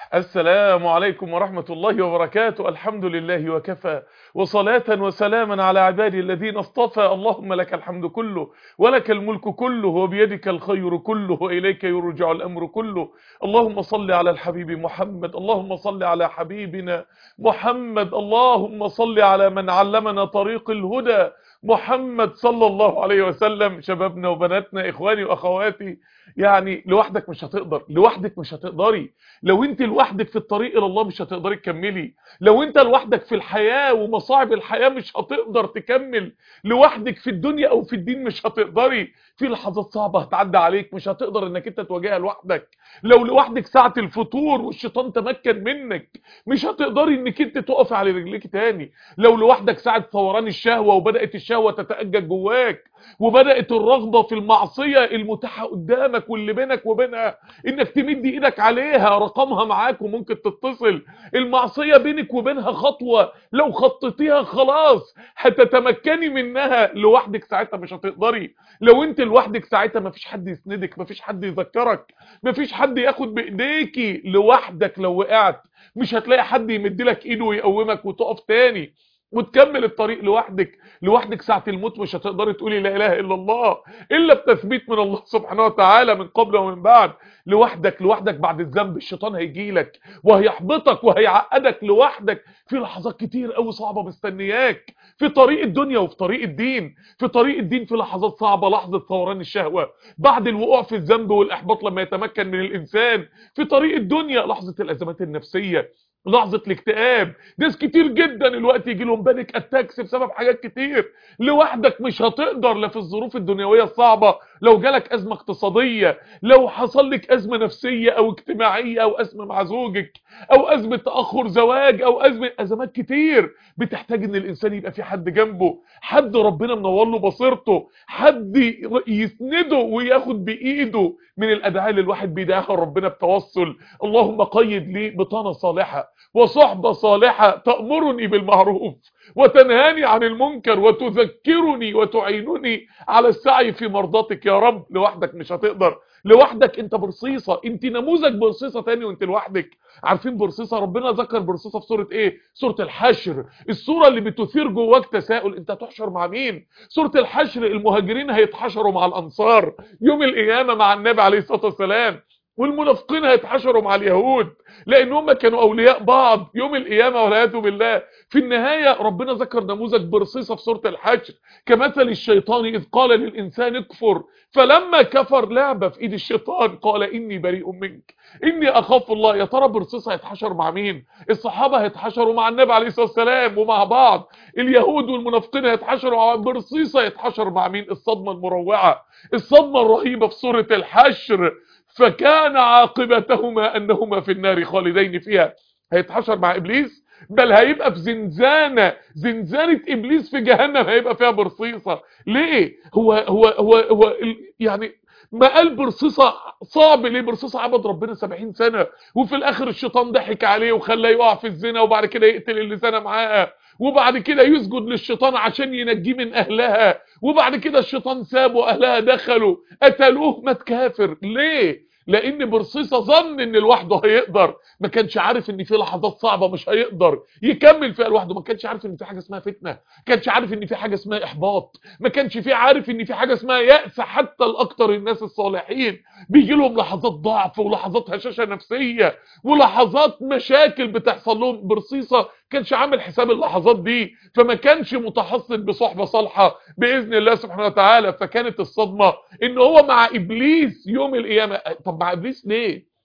السلام عليكم ورحمة الله وبركاته الحمد لله وكفى وصلاة وسلاما على عبادي الذين اصطفى اللهم لك الحمد كله ولك الملك كله وبيدك الخير كله وإليك يرجع الأمر كله اللهم صل على الحبيب محمد اللهم صل على حبيبنا محمد اللهم صل على من علمنا طريق الهدى محمد صلى الله عليه وسلم شبابنا وبناتنا إخواني وأخواتي يعني لوحدك مش هتقدر لوحدك مش هتقدري لو انت لوحدك في الطريق الى الله مش هتقدري تكملي لو انت لوحدك في الحياة ومصاعب الحياة مش هتقدر تكمل لوحدك في الدنيا او في الدين مش هتقدري في لحظات صعبة هتعدي عليك مش هتقدر انك انت تواجهها لوحدك لو لوحدك ساعة الفطور والشيطان تمكن منك مش هتقدري انك انت تقف على رجليك تاني لو لوحدك ساعة ثوران الشهوة وبدأت الشهوة تتأجج جواك وبدأت الرغبة في المعصية المتاحة قدامك واللي بينك وبينها انك تمد ايدك عليها رقمها معاك وممكن تتصل المعصية بينك وبينها خطوة لو خطيتيها خلاص هتتمكني منها لوحدك ساعتها مش هتقدري لو انت لوحدك ساعتها مفيش حد يسندك مفيش حد يذكرك مفيش حد ياخد بايديكي لوحدك لو وقعت مش هتلاقي حد يمدلك ايده ويقومك وتقف تاني وتكمل الطريق لوحدك لوحدك ساعة الموت مش هتقدري تقولي لا اله الا الله الا بتثبيت من الله سبحانه وتعالى من قبل ومن بعد لوحدك لوحدك بعد الذنب الشيطان هيجيلك وهيحبطك وهيعقدك لوحدك في لحظات كتير قوي صعبة مستنياك في طريق الدنيا وفي طريق الدين في طريق الدين في لحظات صعبة لحظة ثوران الشهوة بعد الوقوع في الذنب والاحباط لما يتمكن من الانسان في طريق الدنيا لحظة الازمات النفسية لحظة الاكتئاب ناس كتير جدا الوقت يجي لهم بانيك اتاكس بسبب حاجات كتير لوحدك مش هتقدر لا في الظروف الدنيوية الصعبة لو جالك ازمة اقتصادية لو حصل لك ازمة نفسية او اجتماعية او ازمة مع زوجك او ازمة تأخر زواج او ازمة ازمات كتير بتحتاج ان الانسان يبقى في حد جنبه حد ربنا منور له بصيرته حد يسنده وياخد بايده من الادعاء اللي الواحد بيدعيها ربنا بتوسل اللهم قيد لي بطانة صالحة وصحبة صالحة تأمرني بالمعروف وتنهاني عن المنكر وتذكرني وتعينني على السعي في مرضاتك يا رب لوحدك مش هتقدر لوحدك انت برصيصة انت نموذج برصيصة تاني وانت لوحدك عارفين برصيصة ربنا ذكر برصيصة في سورة ايه سورة الحشر السورة اللي بتثير جواك تساؤل انت هتحشر مع مين سورة الحشر المهاجرين هيتحشروا مع الانصار يوم القيامة مع النبي عليه الصلاة والسلام والمنافقين هيتحشروا مع اليهود لان هم كانوا اولياء بعض يوم القيامه والعياذ بالله في النهايه ربنا ذكر نموذج برصيصه في سوره الحشر كمثل الشيطان اذ قال للانسان اكفر فلما كفر لعبه في ايد الشيطان قال اني بريء منك اني اخاف الله يا ترى برصيصه هيتحشر مع مين الصحابه هيتحشروا مع النبي عليه الصلاه والسلام ومع بعض اليهود والمنافقين هيتحشروا مع برصيصه يتحشر مع مين الصدمه المروعه الصدمه الرهيبه في سوره الحشر فكان عاقبتهما انهما في النار خالدين فيها هيتحشر مع ابليس بل هيبقى في زنزانة زنزانة ابليس في جهنم هيبقى فيها برصيصة ليه هو هو هو هو يعني ما قال برصيصة صعب ليه برصيصة عبد ربنا 70 سنة وفي الاخر الشيطان ضحك عليه وخلاه يقع في الزنا وبعد كده يقتل اللي زنى معاها وبعد كده يسجد للشيطان عشان ينجيه من اهلها وبعد كده الشيطان سابه واهلها دخلوا قتلوه مات كافر ليه لان برصيصة ظن ان لوحده هيقدر ما كانش عارف ان في لحظات صعبة مش هيقدر يكمل فيها لوحده ما كانش عارف ان في حاجة اسمها فتنة ما كانش عارف ان في حاجة اسمها احباط ما كانش في عارف ان في حاجة اسمها يأس حتى الاكتر الناس الصالحين بيجي لهم لحظات ضعف ولحظات هشاشة نفسية ولحظات مشاكل بتحصل لهم برصيصة كانش عامل حساب اللحظات دي فما كانش متحصن بصحبة صالحة بإذن الله سبحانه وتعالى فكانت الصدمة ان هو مع ابليس يوم القيامة طب مع ابليس ليه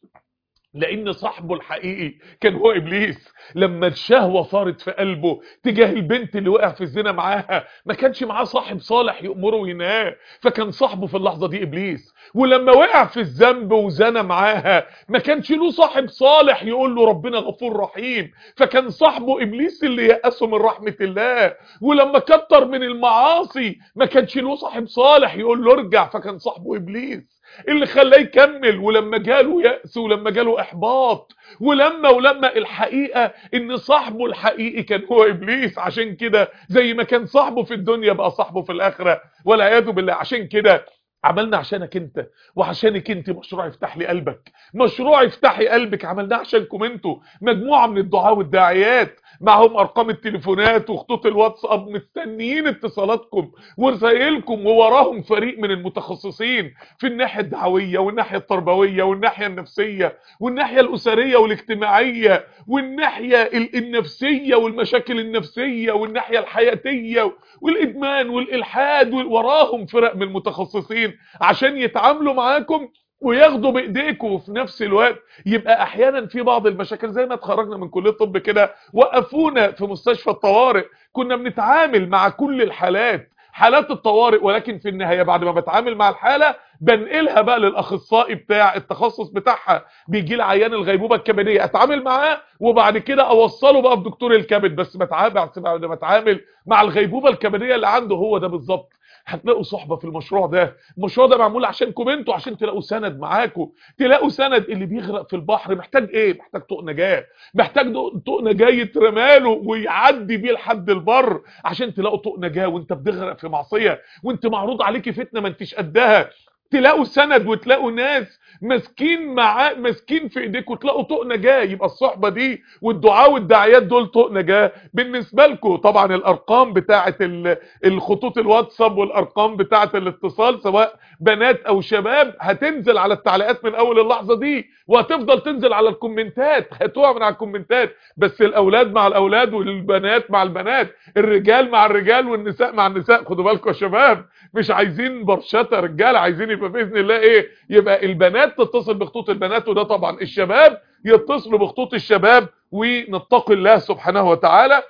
لان صاحبه الحقيقي كان هو ابليس لما الشهوة صارت في قلبه تجاه البنت اللي وقع في الزنا معاها ما كانش معاه صاحب صالح يأمره وينهاه فكان صاحبه في اللحظة دي ابليس ولما وقع في الذنب وزنى معاها ما كانش له صاحب صالح يقول له ربنا غفور رحيم فكان صاحبه ابليس اللي يأسه من رحمة الله ولما كتر من المعاصي ما كانش له صاحب صالح يقول له ارجع فكان صاحبه ابليس اللي خلاه يكمل ولما جاله يأس ولما جاله احباط ولما ولما الحقيقة ان صاحبه الحقيقي كان هو ابليس عشان كده زي ما كان صاحبه في الدنيا بقى صاحبه في الاخرة والعياذ بالله عشان كده عملنا عشانك انت وعشانك انت مشروع افتح لي قلبك مشروع افتحي قلبك عملناه عشانكم انتوا مجموعه من الدعاة والداعيات معهم ارقام التليفونات وخطوط الواتساب مستنيين اتصالاتكم ورسائلكم ووراهم فريق من المتخصصين في الناحيه الدعويه والناحيه التربويه والناحيه النفسيه والناحيه الاسريه والاجتماعيه والناحيه ال- النفسيه والمشاكل النفسيه والناحيه الحياتيه والادمان والالحاد وال- وراهم فرق من المتخصصين عشان يتعاملوا معاكم وياخدوا بايديكم وفي نفس الوقت يبقى احيانا في بعض المشاكل زي ما اتخرجنا من كليه الطب كده وقفونا في مستشفى الطوارئ كنا بنتعامل مع كل الحالات حالات الطوارئ ولكن في النهايه بعد ما بتعامل مع الحاله بنقلها بقى للاخصائي بتاع التخصص بتاعها بيجي لي عيان الغيبوبه الكبديه اتعامل معاه وبعد كده اوصله بقى بدكتور الكبد بس بتعامل بعد ما اتعامل مع الغيبوبه الكبديه اللي عنده هو ده بالظبط هتلاقوا صحبه في المشروع ده المشروع ده معمول عشانكم انتوا عشان تلاقوا سند معاكم تلاقوا سند اللي بيغرق في البحر محتاج ايه محتاج طوق نجاه محتاج طوق نجاه يترماله ويعدي بيه لحد البر عشان تلاقوا طوق نجاه وانت بتغرق في معصيه وانت معروض عليكي فتنه ما انتش قدها تلاقوا سند وتلاقوا ناس ماسكين معاه ماسكين في ايديكم تلاقوا طوق نجاه يبقى الصحبه دي والدعاء والداعيات دول طوق نجاه بالنسبه لكم طبعا الارقام بتاعه الخطوط الواتساب والارقام بتاعه الاتصال سواء بنات او شباب هتنزل على التعليقات من اول اللحظه دي وهتفضل تنزل على الكومنتات هتقع من على الكومنتات بس الاولاد مع الاولاد والبنات مع البنات الرجال مع الرجال والنساء مع النساء خدوا بالكم يا شباب مش عايزين برشته رجاله عايزين يبقى باذن الله ايه يبقى البنات تتصل بخطوط البنات وده طبعا الشباب يتصلوا بخطوط الشباب ونتقي الله سبحانه وتعالى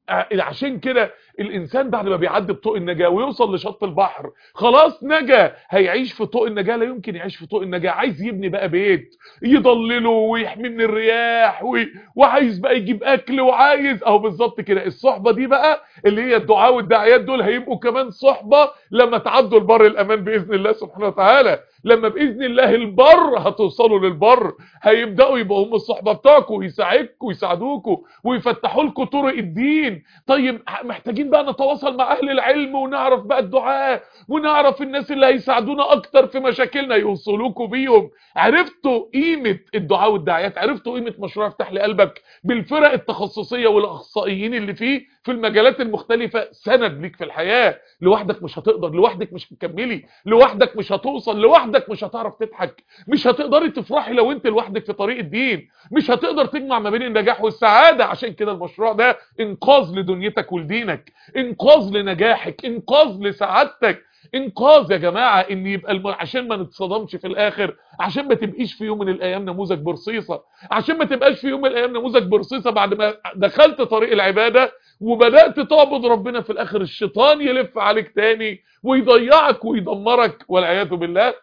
عشان كده الانسان بعد ما بيعدي بطوق النجاه ويوصل لشط البحر خلاص نجا هيعيش في طوق النجاه لا يمكن يعيش في طوق النجاه عايز يبني بقى بيت يضلله ويحمي من الرياح و... وعايز بقى يجيب اكل وعايز اهو بالظبط كده الصحبه دي بقى اللي هي الدعاء والداعيات دول هيبقوا كمان صحبه لما تعدوا البر الامان باذن الله سبحانه وتعالى لما باذن الله البر هتوصلوا للبر هيبداوا يبقوا هم الصحبه بتاعكم ويساعدكم ويساعدوكم ويفتحوا لكم طرق الدين طيب محتاجين بقى نتواصل مع اهل العلم ونعرف بقى الدعاء ونعرف الناس اللي هيساعدونا اكتر في مشاكلنا يوصلوكوا بيهم عرفتوا قيمه الدعاء والداعيات عرفتوا قيمه مشروع افتح لي قلبك بالفرق التخصصيه والاخصائيين اللي فيه في المجالات المختلفه سند ليك في الحياه لوحدك مش هتقدر لوحدك مش هتكملي لوحدك مش هتوصل لوحدك مش هتعرف تضحك مش هتقدري تفرحي لو انت لوحدك في طريق الدين مش هتقدر تجمع ما بين النجاح والسعاده عشان كده المشروع ده انقاذ لدنيتك ولدينك انقاذ لنجاحك انقاذ لسعادتك انقاذ يا جماعه ان يبقى الم... عشان ما نتصدمش في الاخر عشان ما تبقيش في يوم من الايام نموذج برصيصه عشان ما تبقاش في يوم من الايام نموذج برصيصه بعد ما دخلت طريق العباده وبدات تعبد ربنا في الاخر الشيطان يلف عليك تاني ويضيعك ويدمرك والعياذ بالله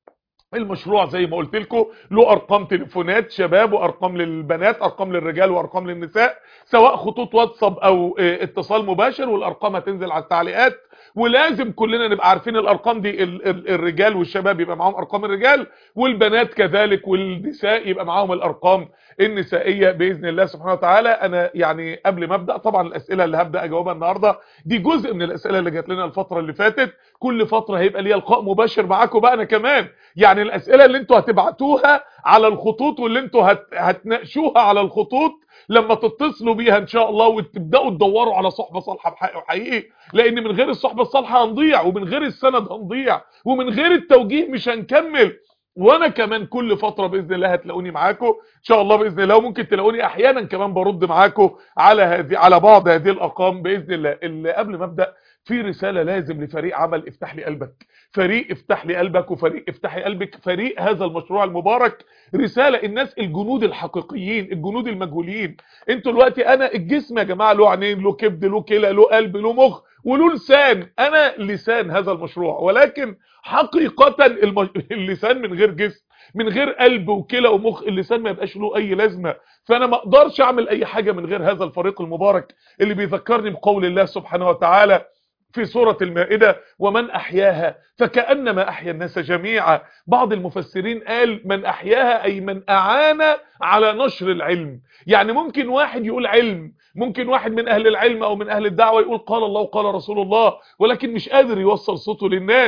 المشروع زي ما قلت لكم له ارقام تليفونات شباب وارقام للبنات ارقام للرجال وارقام للنساء سواء خطوط واتساب او اتصال مباشر والارقام هتنزل على التعليقات ولازم كلنا نبقى عارفين الارقام دي الرجال والشباب يبقى معاهم ارقام الرجال والبنات كذلك والنساء يبقى معاهم الارقام النسائيه باذن الله سبحانه وتعالى انا يعني قبل ما ابدا طبعا الاسئله اللي هبدا اجاوبها النهارده دي جزء من الاسئله اللي جات لنا الفتره اللي فاتت كل فتره هيبقى ليا لقاء مباشر معاكم بقى انا كمان يعني الاسئله اللي انتوا هتبعتوها على الخطوط واللي انتوا هت... هتناقشوها على الخطوط لما تتصلوا بيها ان شاء الله وتبداوا تدوروا على صحبه صالحه بحقيقي وحقيقي لان من غير الصحبه الصالحه هنضيع ومن غير السند هنضيع ومن غير التوجيه مش هنكمل وانا كمان كل فتره باذن الله هتلاقوني معاكم ان شاء الله باذن الله وممكن تلاقوني احيانا كمان برد معاكم على هذه على بعض هذه الارقام باذن الله اللي قبل ما ابدا في رساله لازم لفريق عمل افتح لي قلبك فريق افتح لي قلبك وفريق افتحي قلبك فريق هذا المشروع المبارك رساله الناس الجنود الحقيقيين الجنود المجهولين انتوا دلوقتي انا الجسم يا جماعه له عينين له كبد له كلى له قلب له مخ وله لسان انا لسان هذا المشروع ولكن حقيقه المج... اللسان من غير جسم من غير قلب وكلى ومخ اللسان ما يبقاش له اي لازمه فانا ما اقدرش اعمل اي حاجه من غير هذا الفريق المبارك اللي بيذكرني بقول الله سبحانه وتعالى في سورة المائدة ومن أحياها فكأنما أحيا الناس جميعا بعض المفسرين قال من أحياها أي من أعان على نشر العلم يعني ممكن واحد يقول علم ممكن واحد من أهل العلم أو من أهل الدعوة يقول قال الله وقال رسول الله ولكن مش قادر يوصل صوته للناس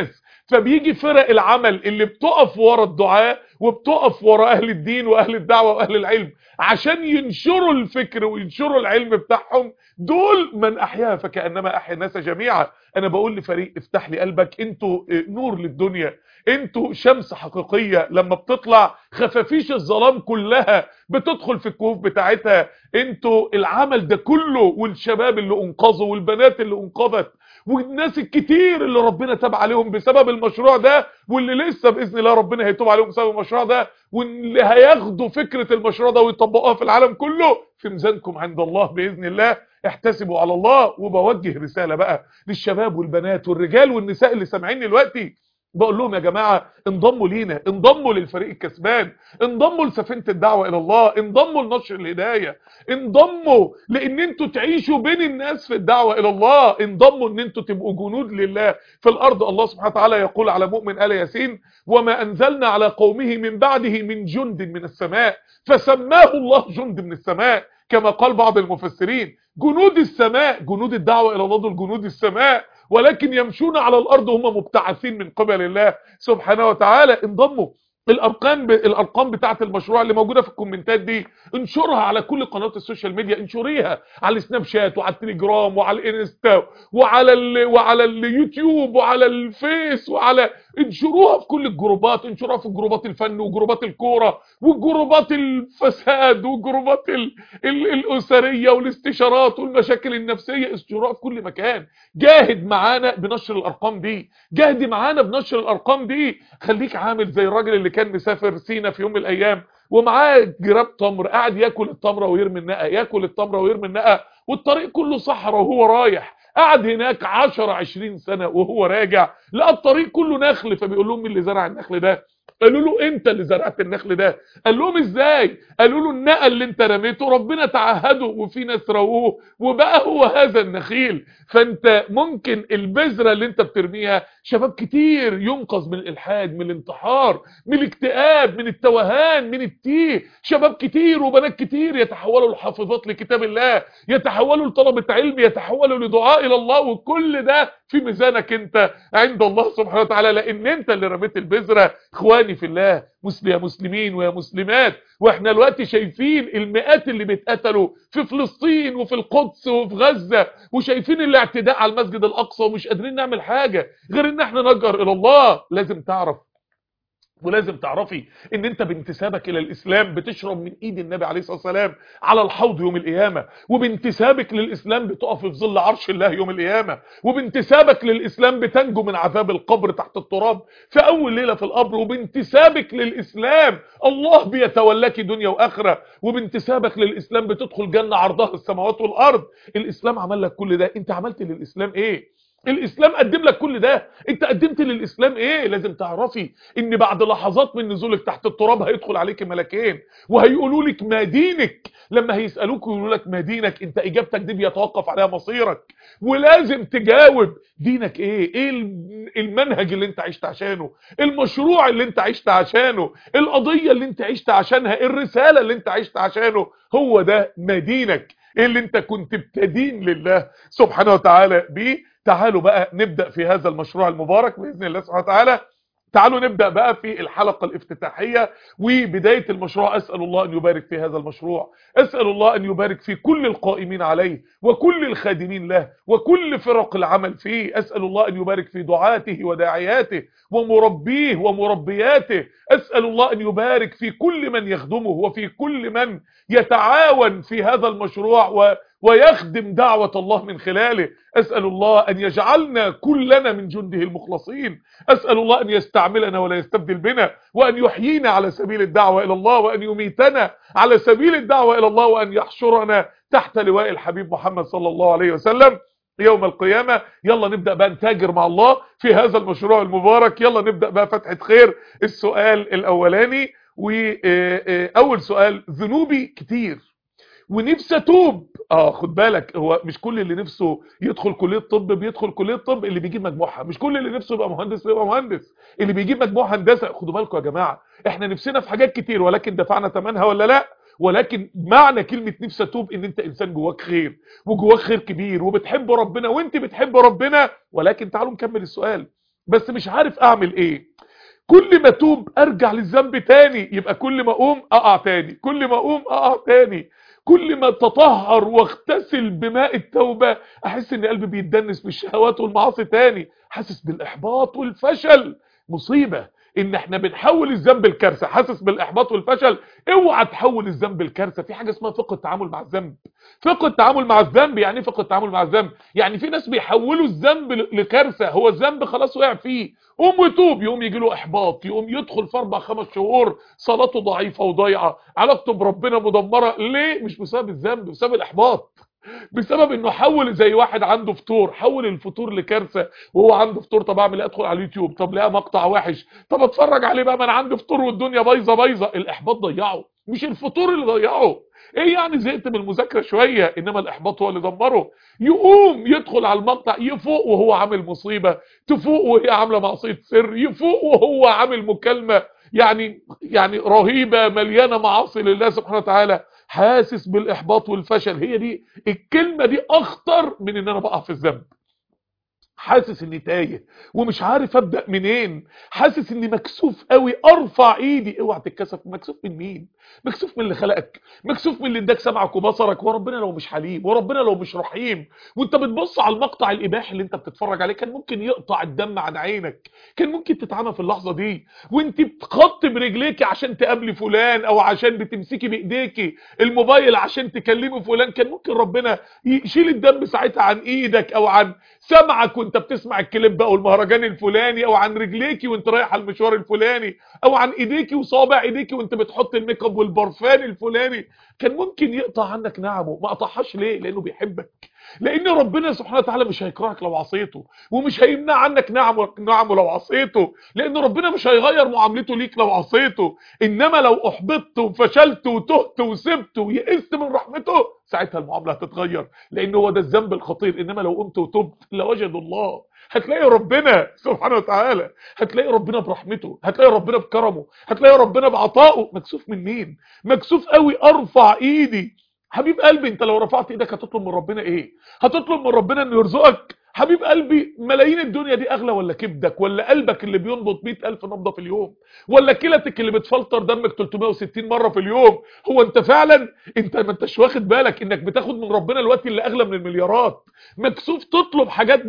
فبيجي فرق العمل اللي بتقف ورا الدعاء وبتقف ورا اهل الدين واهل الدعوة واهل العلم عشان ينشروا الفكر وينشروا العلم بتاعهم دول من احياها فكانما احيا الناس جميعا انا بقول لفريق افتح لي قلبك انتوا نور للدنيا انتوا شمس حقيقية لما بتطلع خفافيش الظلام كلها بتدخل في الكهوف بتاعتها انتوا العمل ده كله والشباب اللي انقذوا والبنات اللي انقذت والناس الكتير اللي ربنا تاب عليهم بسبب المشروع ده واللي لسه باذن الله ربنا هيتوب عليهم بسبب المشروع ده واللي هياخدوا فكرة المشروع ده ويطبقوها في العالم كله في ميزانكم عند الله باذن الله احتسبوا على الله وبوجه رسالة بقى للشباب والبنات والرجال والنساء اللي سامعيني دلوقتي بقول لهم يا جماعة انضموا لينا انضموا للفريق الكسبان انضموا لسفينة الدعوة الى الله انضموا لنشر الهداية انضموا لان انتوا تعيشوا بين الناس في الدعوة الى الله انضموا ان انتوا تبقوا جنود لله في الارض الله سبحانه وتعالى يقول على مؤمن آل ياسين وما انزلنا على قومه من بعده من جند من السماء فسماه الله جند من السماء كما قال بعض المفسرين جنود السماء جنود الدعوة الى الله دول جنود السماء ولكن يمشون على الارض وهم مبتعثين من قبل الله سبحانه وتعالى انضموا الارقام ب... الارقام بتاعه المشروع اللي موجوده في الكومنتات دي انشرها على كل قنوات السوشيال ميديا انشريها على السناب شات وعلى التليجرام وعلى الانستا وعلى ال... وعلى اليوتيوب وعلى الفيس وعلى انشروها في كل الجروبات انشروها في جروبات الفن وجروبات الكوره وجروبات الفساد وجروبات ال... ال... الاسريه والاستشارات والمشاكل النفسيه انشروها في كل مكان جاهد معانا بنشر الارقام دي جاهدي معانا بنشر الارقام دي خليك عامل زي الراجل اللي كان مسافر سينا في يوم من الايام ومعاه جراب تمر قاعد ياكل التمره ويرمي النقه ياكل التمره ويرمي النقه والطريق كله صحراء وهو رايح قعد هناك 10 20 سنه وهو راجع لقى الطريق كله نخل فبيقول لهم مين اللي زرع النخل ده قالوا له انت اللي زرعت النخل ده قال لهم ازاي قالوا له النقل اللي انت رميته ربنا تعهده وفي ناس رووه وبقى هو هذا النخيل فانت ممكن البذره اللي انت بترميها شباب كتير ينقذ من الالحاد من الانتحار من الاكتئاب من التوهان من التيه شباب كتير وبنات كتير يتحولوا لحافظات لكتاب الله يتحولوا لطلبه علم يتحولوا لدعاء الى الله وكل ده في ميزانك انت عند الله سبحانه وتعالى لان انت اللي رميت البذره اخواني في الله مسلم يا مسلمين ويا مسلمات واحنا دلوقتي شايفين المئات اللي بيتقتلوا في فلسطين وفي القدس وفي غزة وشايفين الاعتداء على المسجد الاقصى ومش قادرين نعمل حاجة غير ان احنا نجر الى الله لازم تعرف ولازم تعرفي ان انت بانتسابك الى الاسلام بتشرب من ايد النبي عليه الصلاه والسلام على الحوض يوم القيامه وبانتسابك للاسلام بتقف في ظل عرش الله يوم القيامه وبانتسابك للاسلام بتنجو من عذاب القبر تحت التراب في اول ليله في القبر وبانتسابك للاسلام الله بيتولاك دنيا واخره وبانتسابك للاسلام بتدخل جنه عرضها السماوات والارض الاسلام عمل لك كل ده انت عملت للاسلام ايه الاسلام قدم لك كل ده انت قدمت للاسلام ايه لازم تعرفي ان بعد لحظات من نزولك تحت التراب هيدخل عليك ملكين وهيقولوا لك ما دينك لما هيسالوك ويقولوا لك ما دينك انت اجابتك دي بيتوقف عليها مصيرك ولازم تجاوب دينك ايه ايه المنهج اللي انت عشت عشانه المشروع اللي انت عشت عشانه القضيه اللي انت عشت عشانها الرساله اللي انت عشت عشانه هو ده ما دينك ايه اللي انت كنت بتدين لله سبحانه وتعالى بيه تعالوا بقى نبدأ في هذا المشروع المبارك بإذن الله سبحانه وتعالى تعالوا نبدأ بقى في الحلقة الافتتاحية وبداية المشروع أسأل الله أن يبارك في هذا المشروع أسأل الله أن يبارك في كل القائمين عليه وكل الخادمين له وكل فرق العمل فيه أسأل الله أن يبارك في دعاته وداعياته ومربيه ومربياته أسأل الله أن يبارك في كل من يخدمه وفي كل من يتعاون في هذا المشروع و ويخدم دعوة الله من خلاله أسأل الله أن يجعلنا كلنا من جنده المخلصين أسأل الله أن يستعملنا ولا يستبدل بنا وأن يحيينا على سبيل الدعوة إلى الله وأن يميتنا على سبيل الدعوة إلى الله وأن يحشرنا تحت لواء الحبيب محمد صلى الله عليه وسلم يوم القيامة يلا نبدأ بقى نتاجر مع الله في هذا المشروع المبارك يلا نبدأ بقى فتحة خير السؤال الأولاني وأول سؤال ذنوبي كتير ونفسي اتوب اه خد بالك هو مش كل اللي نفسه يدخل كليه طب بيدخل كليه طب اللي بيجيب مجموعها مش كل اللي نفسه يبقى مهندس يبقى مهندس اللي بيجيب مجموع هندسه خدوا بالكم يا جماعه احنا نفسنا في حاجات كتير ولكن دفعنا ثمنها ولا لا ولكن معنى كلمة نفسي اتوب ان انت انسان جواك خير وجواك خير كبير وبتحب ربنا وانت بتحب ربنا ولكن تعالوا نكمل السؤال بس مش عارف اعمل ايه كل ما اتوب ارجع للذنب تاني يبقى كل ما اقوم اقع تاني كل ما اقوم اقع تاني كل ما تطهر واغتسل بماء التوبة احس ان قلبي بيتدنس بالشهوات والمعاصي تاني حاسس بالاحباط والفشل مصيبة ان احنا بنحول الذنب الكارثه حاسس بالاحباط والفشل اوعى تحول الذنب الكارثه في حاجه اسمها فقه التعامل مع الذنب فقه التعامل مع الذنب يعني ايه فقه التعامل مع الذنب يعني في ناس بيحولوا الذنب لكارثه هو الذنب خلاص وقع فيه قوم وتوب يقوم يجي له احباط يقوم يدخل في اربع خمس شهور صلاته ضعيفه وضايعه علاقته بربنا مدمره ليه مش بسبب الذنب بسبب الاحباط بسبب انه حول زي واحد عنده فطور حول الفطور لكارثه وهو عنده فطور طب اعمل ايه ادخل على اليوتيوب طب لقى مقطع وحش طب اتفرج عليه بقى ما انا عندي فطور والدنيا بايظه بايظه الاحباط ضيعه مش الفطور اللي ضيعه ايه يعني زهقت من المذاكره شويه انما الاحباط هو اللي دمره يقوم يدخل على المقطع يفوق وهو عامل مصيبه تفوق وهي عامله معصيه سر يفوق وهو عامل مكالمه يعني يعني رهيبه مليانه معاصي لله سبحانه وتعالى حاسس بالاحباط والفشل هي دي الكلمه دي اخطر من ان انا بقع في الذنب حاسس اني تايه ومش عارف ابدا منين حاسس اني مكسوف قوي ارفع ايدي اوعى تتكسف مكسوف من مين مكسوف من اللي خلقك مكسوف من اللي اداك سمعك وبصرك وربنا لو مش حليم وربنا لو مش رحيم وانت بتبص على المقطع الاباحي اللي انت بتتفرج عليه كان ممكن يقطع الدم عن عينك كان ممكن تتعمى في اللحظه دي وانت بتخط برجليكي عشان تقابلي فلان او عشان بتمسكي بايديكي الموبايل عشان تكلمي فلان كان ممكن ربنا يشيل الدم ساعتها عن ايدك او عن سمعك وانت بتسمع الكليب او المهرجان الفلاني او عن رجليكي وانت رايح على المشوار الفلاني او عن ايديكي وصابع ايديكي وانت بتحط الميك اب والبرفان الفلاني كان ممكن يقطع عنك نعمه ما قطعهاش ليه لانه بيحبك لان ربنا سبحانه وتعالى مش هيكرهك لو عصيته ومش هيمنع عنك نعمه نعمه لو عصيته لان ربنا مش هيغير معاملته ليك لو عصيته انما لو احبطت وفشلت وتهت وسبت ويئست من رحمته ساعتها المعامله هتتغير لان هو ده الذنب الخطير انما لو قمت وتبت لوجدوا الله هتلاقي ربنا سبحانه وتعالى هتلاقي ربنا برحمته هتلاقي ربنا بكرمه هتلاقي ربنا بعطائه مكسوف من مين مكسوف قوي ارفع ايدي حبيب قلبي انت لو رفعت ايدك هتطلب من ربنا ايه هتطلب من ربنا انه يرزقك حبيب قلبي ملايين الدنيا دي اغلى ولا كبدك ولا قلبك اللي بينبض 100000 نبضه في اليوم ولا كلتك اللي بتفلتر دمك 360 مره في اليوم هو انت فعلا انت ما انتش واخد بالك انك بتاخد من ربنا الوقت اللي اغلى من المليارات مكسوف تطلب حاجات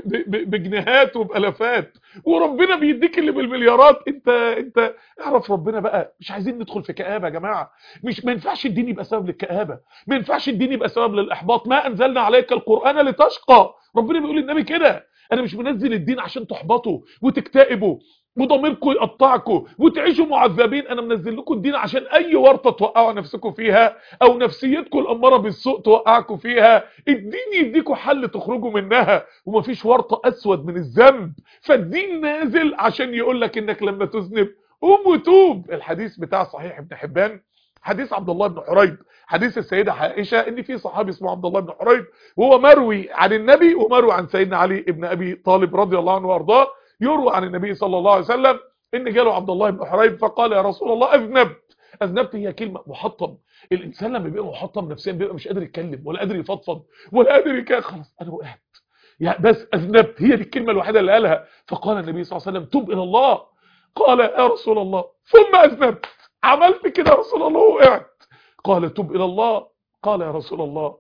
بجنيهات وبالافات وربنا بيديك اللي بالمليارات انت انت اعرف ربنا بقى مش عايزين ندخل في كآبه يا جماعه مش ما ينفعش الدين يبقى سبب للكآبه ما ينفعش الدين يبقى سبب للاحباط ما انزلنا عليك القرآن لتشقى ربنا بيقول للنبي كده انا مش منزل الدين عشان تحبطوا وتكتئبوا وضميركم يقطعكم وتعيشوا معذبين انا منزل لكم الدين عشان اي ورطه توقعوا نفسكم فيها او نفسيتكم الاماره بالسوء توقعكم فيها الدين يديكم حل تخرجوا منها ومفيش ورطه اسود من الذنب فالدين نازل عشان يقول لك انك لما تذنب قوم وتوب الحديث بتاع صحيح ابن حبان حديث عبد الله بن حريب حديث السيدة عائشة ان في صحابي اسمه عبد الله بن حريب وهو مروي عن النبي ومروي عن سيدنا علي ابن ابي طالب رضي الله عنه وارضاه يروى عن النبي صلى الله عليه وسلم ان جاله عبد الله بن حريب فقال يا رسول الله اذنبت اذنبت هي كلمة محطم الانسان لما بيبقى محطم نفسيا بيبقى مش قادر يتكلم ولا قادر يفضفض ولا قادر يكاد خلاص انا وقعت يعني بس اذنبت هي دي الكلمة الوحيدة اللي قالها فقال النبي صلى الله عليه وسلم تب الى الله قال يا رسول الله ثم اذنبت عملت كده يا رسول الله وقعت قال تب الى الله قال يا رسول الله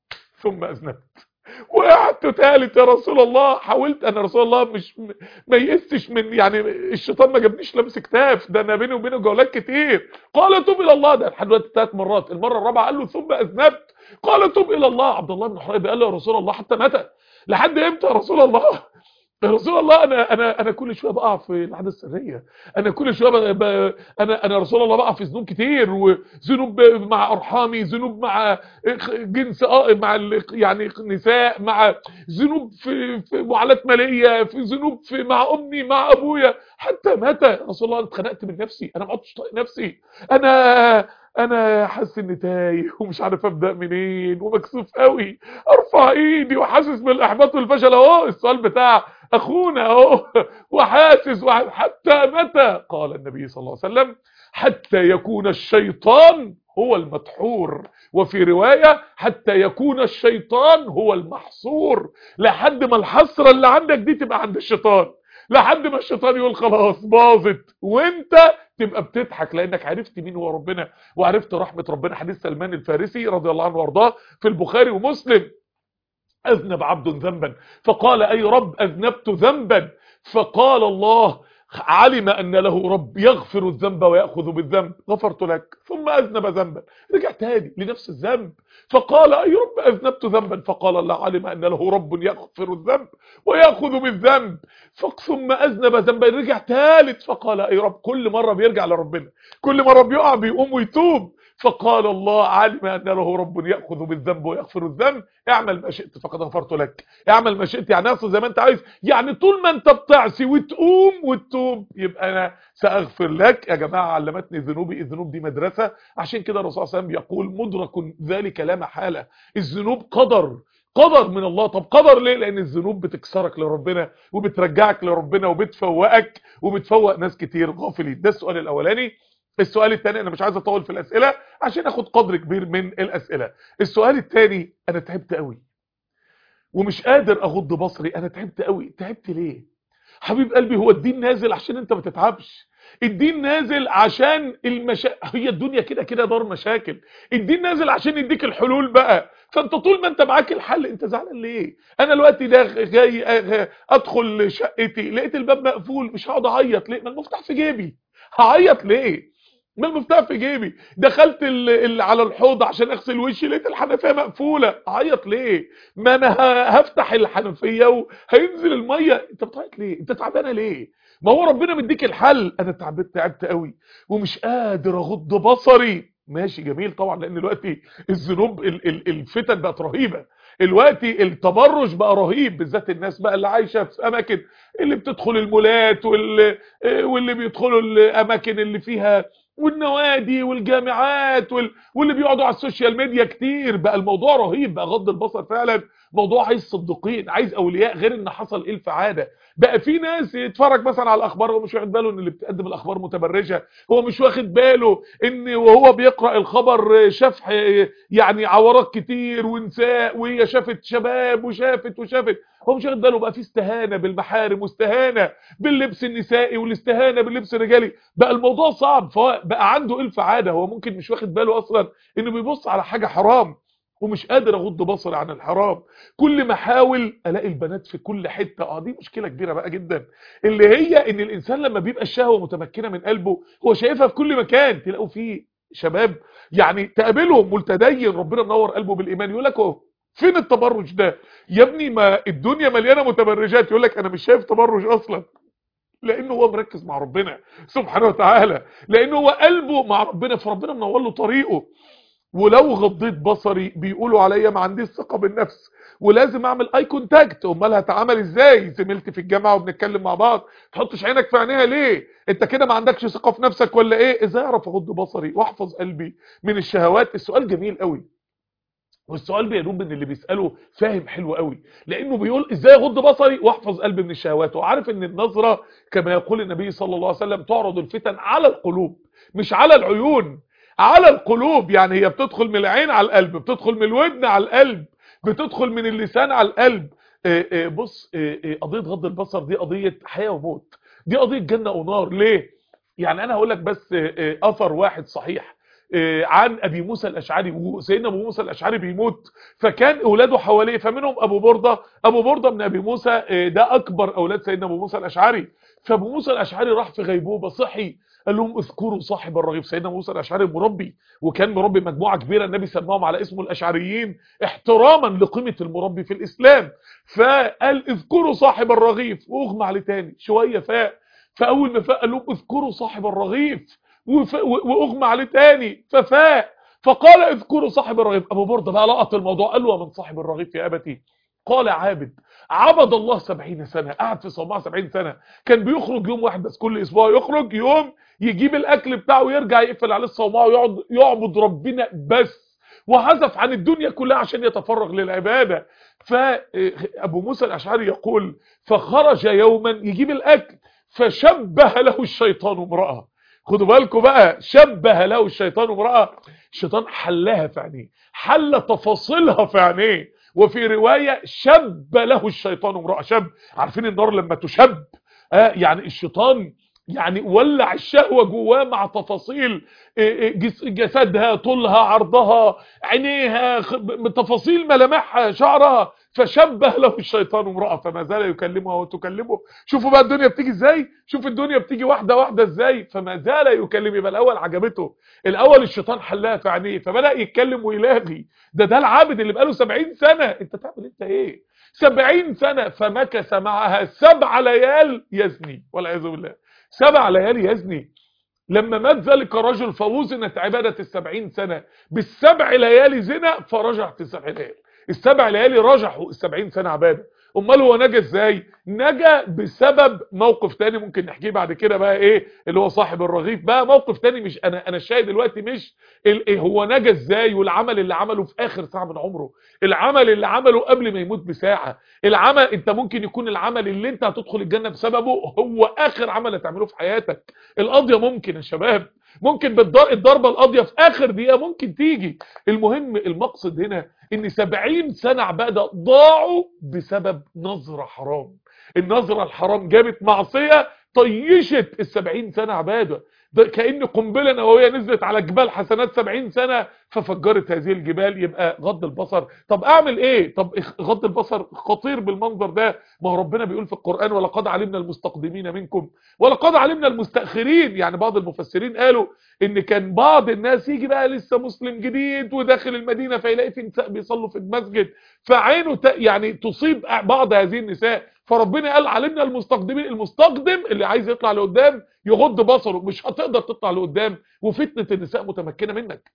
ثم اذنبت وقعدت ثالث يا رسول الله حاولت انا رسول الله مش ما يئستش من يعني الشيطان ما جابنيش لمس كتاف ده انا بيني وبينه جولات كتير قال تب الى الله ده لحد دلوقتي ثلاث مرات المره الرابعه قال له ثم اذنبت قال تب الى الله عبد الله بن حريب قال له يا رسول الله حتى متى لحد امتى يا رسول الله يا رسول الله انا انا انا كل شويه بقع في العاده السريه انا كل شويه ب... ب... انا انا رسول الله بقع في ذنوب كتير وذنوب مع ارحامي ذنوب مع جنس اه مع ال... يعني نساء مع ذنوب في في معاملات ماليه في ذنوب في مع امي مع ابويا حتى متى يا رسول الله انا اتخنقت من نفسي انا ما عدتش طايق نفسي انا انا حاسس اني تايه ومش عارف ابدا منين ومكسوف قوي ارفع ايدي وحاسس بالاحباط والفشل اهو السؤال بتاع اخونا اهو وحاسس حتى متى قال النبي صلى الله عليه وسلم حتى يكون الشيطان هو المدحور وفي رواية حتى يكون الشيطان هو المحصور لحد ما الحسرة اللي عندك دي تبقى عند الشيطان لحد ما الشيطان يقول خلاص باظت وانت تبقى بتضحك لانك عرفت مين هو ربنا وعرفت رحمة ربنا حديث سلمان الفارسي رضي الله عنه وارضاه في البخاري ومسلم اذنب عبد ذنبا فقال اي رب اذنبت ذنبا فقال الله علم ان له رب يغفر الذنب ويأخذ بالذنب غفرت لك ثم اذنب ذنبا رجع تاني لنفس الذنب فقال اي رب اذنبت ذنبا فقال الله علم ان له رب يغفر الذنب ويأخذ بالذنب ثم اذنب ذنبا رجع ثالث فقال اي رب كل مرة بيرجع لربنا كل مرة بيقع بيقوم ويتوب فقال الله علم ان له رب ياخذ بالذنب ويغفر الذنب اعمل ما شئت فقد غفرت لك اعمل ما شئت يعني اصل زي ما انت عايز يعني طول ما انت بتعصي وتقوم وتتوب يبقى انا ساغفر لك يا جماعه علمتني ذنوبي الذنوب دي مدرسه عشان كده الرسول صلى الله عليه وسلم بيقول مدرك ذلك لا محاله الذنوب قدر قدر من الله طب قدر ليه لان الذنوب بتكسرك لربنا وبترجعك لربنا وبتفوقك وبتفوق ناس كتير غافلين ده السؤال الاولاني السؤال الثاني انا مش عايز اطول في الاسئله عشان اخد قدر كبير من الاسئله السؤال الثاني انا تعبت قوي ومش قادر اغض بصري انا تعبت قوي تعبت ليه حبيب قلبي هو الدين نازل عشان انت ما تتعبش الدين نازل عشان المشا... هي الدنيا كده كده دار مشاكل الدين نازل عشان يديك الحلول بقى فانت طول ما انت معاك الحل انت زعلان ليه انا دلوقتي ده جاي ادخل شقتي لقيت الباب مقفول مش هقعد اعيط ليه ما المفتاح في جيبي هعيط ليه ما المفتاح في جيبي دخلت ال... ال... على الحوض عشان اغسل وشي لقيت الحنفيه مقفوله اعيط ليه ما انا ه... هفتح الحنفيه وهينزل الميه انت بتعيط ليه انت تعبانه ليه ما هو ربنا مديك الحل انا تعبت تعبت قوي ومش قادر اغض بصري ماشي جميل طبعا لان دلوقتي الذنوب ال... ال... الفتن بقت رهيبه دلوقتي التبرج بقى رهيب بالذات الناس بقى اللي عايشه في اماكن اللي بتدخل المولات واللي واللي بيدخلوا الاماكن اللي فيها والنوادي والجامعات وال... واللي بيقعدوا على السوشيال ميديا كتير بقى الموضوع رهيب بقى غض البصر فعلا موضوع عايز صديقين عايز اولياء غير ان حصل ايه الفعاده بقى في ناس يتفرج مثلا على الاخبار هو مش واخد باله ان اللي بتقدم الاخبار متبرجه هو مش واخد باله ان وهو بيقرا الخبر شاف يعني عورات كتير ونساء وهي شافت شباب وشافت وشافت هو مش واخد باله بقى في استهانه بالمحارم واستهانه باللبس النسائي والاستهانه باللبس الرجالي بقى الموضوع صعب فبقى عنده ايه الفعاده هو ممكن مش واخد باله اصلا انه بيبص على حاجه حرام ومش قادر اغض بصري عن الحرام كل ما احاول الاقي البنات في كل حته اه دي مشكله كبيره بقى جدا اللي هي ان الانسان لما بيبقى الشهوه متمكنه من قلبه هو شايفها في كل مكان تلاقوا فيه شباب يعني تقابلهم ملتدين ربنا منور قلبه بالايمان يقول لك اهو فين التبرج ده يا ابني ما الدنيا مليانه متبرجات يقول لك انا مش شايف تبرج اصلا لانه هو مركز مع ربنا سبحانه وتعالى لانه هو قلبه مع ربنا فربنا منور له طريقه ولو غضيت بصري بيقولوا عليا ما عنديش ثقه بالنفس ولازم اعمل اي كونتاكت امال هتعامل ازاي زميلتي في الجامعه وبنتكلم مع بعض تحطش عينك في عينيها ليه انت كده ما عندكش ثقه في نفسك ولا ايه ازاي اعرف اغض بصري واحفظ قلبي من الشهوات السؤال جميل قوي والسؤال بيدوب ان اللي بيساله فاهم حلو قوي لانه بيقول ازاي اغض بصري واحفظ قلبي من الشهوات وعارف ان النظره كما يقول النبي صلى الله عليه وسلم تعرض الفتن على القلوب مش على العيون على القلوب يعني هي بتدخل من العين على القلب بتدخل من الودن على القلب بتدخل من اللسان على القلب بص قضيه غض البصر دي قضيه حياه وموت دي قضيه جنه ونار ليه يعني انا هقول لك بس اثر واحد صحيح عن ابي موسى الاشعري وسيدنا ابو موسى الاشعري بيموت فكان اولاده حواليه فمنهم ابو برده ابو برده من ابي موسى ده اكبر اولاد سيدنا ابو موسى الاشعري فابو موسى الاشعري راح في غيبوبه صحي قال لهم اذكروا صاحب الرغيف سيدنا موسى الاشعري مربي وكان مربي مجموعه كبيره النبي سماهم على اسمه الاشعريين احتراما لقيمه المربي في الاسلام فقال اذكروا صاحب الرغيف واغمى عليه تاني شويه فاق فاول ما فاق قال لهم اذكروا صاحب الرغيف واغمى عليه تاني ففاق فقال اذكروا صاحب الرغيف ابو برده بقى لقط الموضوع قال له ومن صاحب الرغيف يا ابتي قال عابد عبد الله سبعين سنة قعد في صومعة سبعين سنة كان بيخرج يوم واحد بس كل اسبوع يخرج يوم يجيب الاكل بتاعه ويرجع يقفل عليه الصومعة ويقعد يعبد ربنا بس وعزف عن الدنيا كلها عشان يتفرغ للعبادة فابو موسى الاشعري يقول فخرج يوما يجيب الاكل فشبه له الشيطان امرأة خدوا بالكم بقى شبه له الشيطان امرأة الشيطان حلها في عينيه حل تفاصيلها في عينيه وفي رواية شب له الشيطان امرأة شب عارفين النار لما تشب آه يعني الشيطان يعني ولع الشهوة جواه مع تفاصيل جسدها طولها عرضها عينيها تفاصيل ملامحها شعرها فشبه له الشيطان امرأة فما زال يكلمها وتكلمه شوفوا بقى الدنيا بتيجي ازاي شوف الدنيا بتيجي واحدة واحدة ازاي فما زال يكلم يبقى الاول عجبته الاول الشيطان حلها في عينيه فبدأ يتكلم ويلاغي ده ده العابد اللي بقاله 70 سنة انت تعمل انت ايه 70 سنة فمكث معها سبع ليال يزني والعياذ بالله سبع ليالي يزني لما مات ذلك الرجل فوزنت عبادة السبعين سنة بالسبع ليالي زنا فرجع في السبع ليالي السبع ليالي رجحوا السبعين سنة عبادة امال هو نجا ازاي نجا بسبب موقف تاني ممكن نحكيه بعد كده بقى ايه اللي هو صاحب الرغيف بقى موقف تاني مش انا انا الشاهد دلوقتي مش إيه هو نجا ازاي والعمل اللي عمله في اخر ساعه من عمره العمل اللي عمله قبل ما يموت بساعه العمل انت ممكن يكون العمل اللي انت هتدخل الجنه بسببه هو اخر عمل هتعمله في حياتك القضيه ممكن يا شباب ممكن الضربه القاضيه في اخر دقيقه ممكن تيجي المهم المقصد هنا ان 70 سنه عباده ضاعوا بسبب نظره حرام النظره الحرام جابت معصيه طيشت ال 70 سنه عباده ده كأن قنبلة نووية نزلت على جبال حسنات 70 سنة ففجرت هذه الجبال يبقى غض البصر طب اعمل ايه طب غض البصر خطير بالمنظر ده ما هو ربنا بيقول في القرآن ولقد علمنا المستقدمين منكم ولقد علمنا المستأخرين يعني بعض المفسرين قالوا ان كان بعض الناس يجي بقى لسه مسلم جديد وداخل المدينة فيلاقي في نساء بيصلوا في المسجد فعينه يعني تصيب بعض هذه النساء فربنا قال علمنا المستقدمين المستقدم اللي عايز يطلع لقدام يغض بصره مش هتقدر تطلع لقدام وفتنة النساء متمكنة منك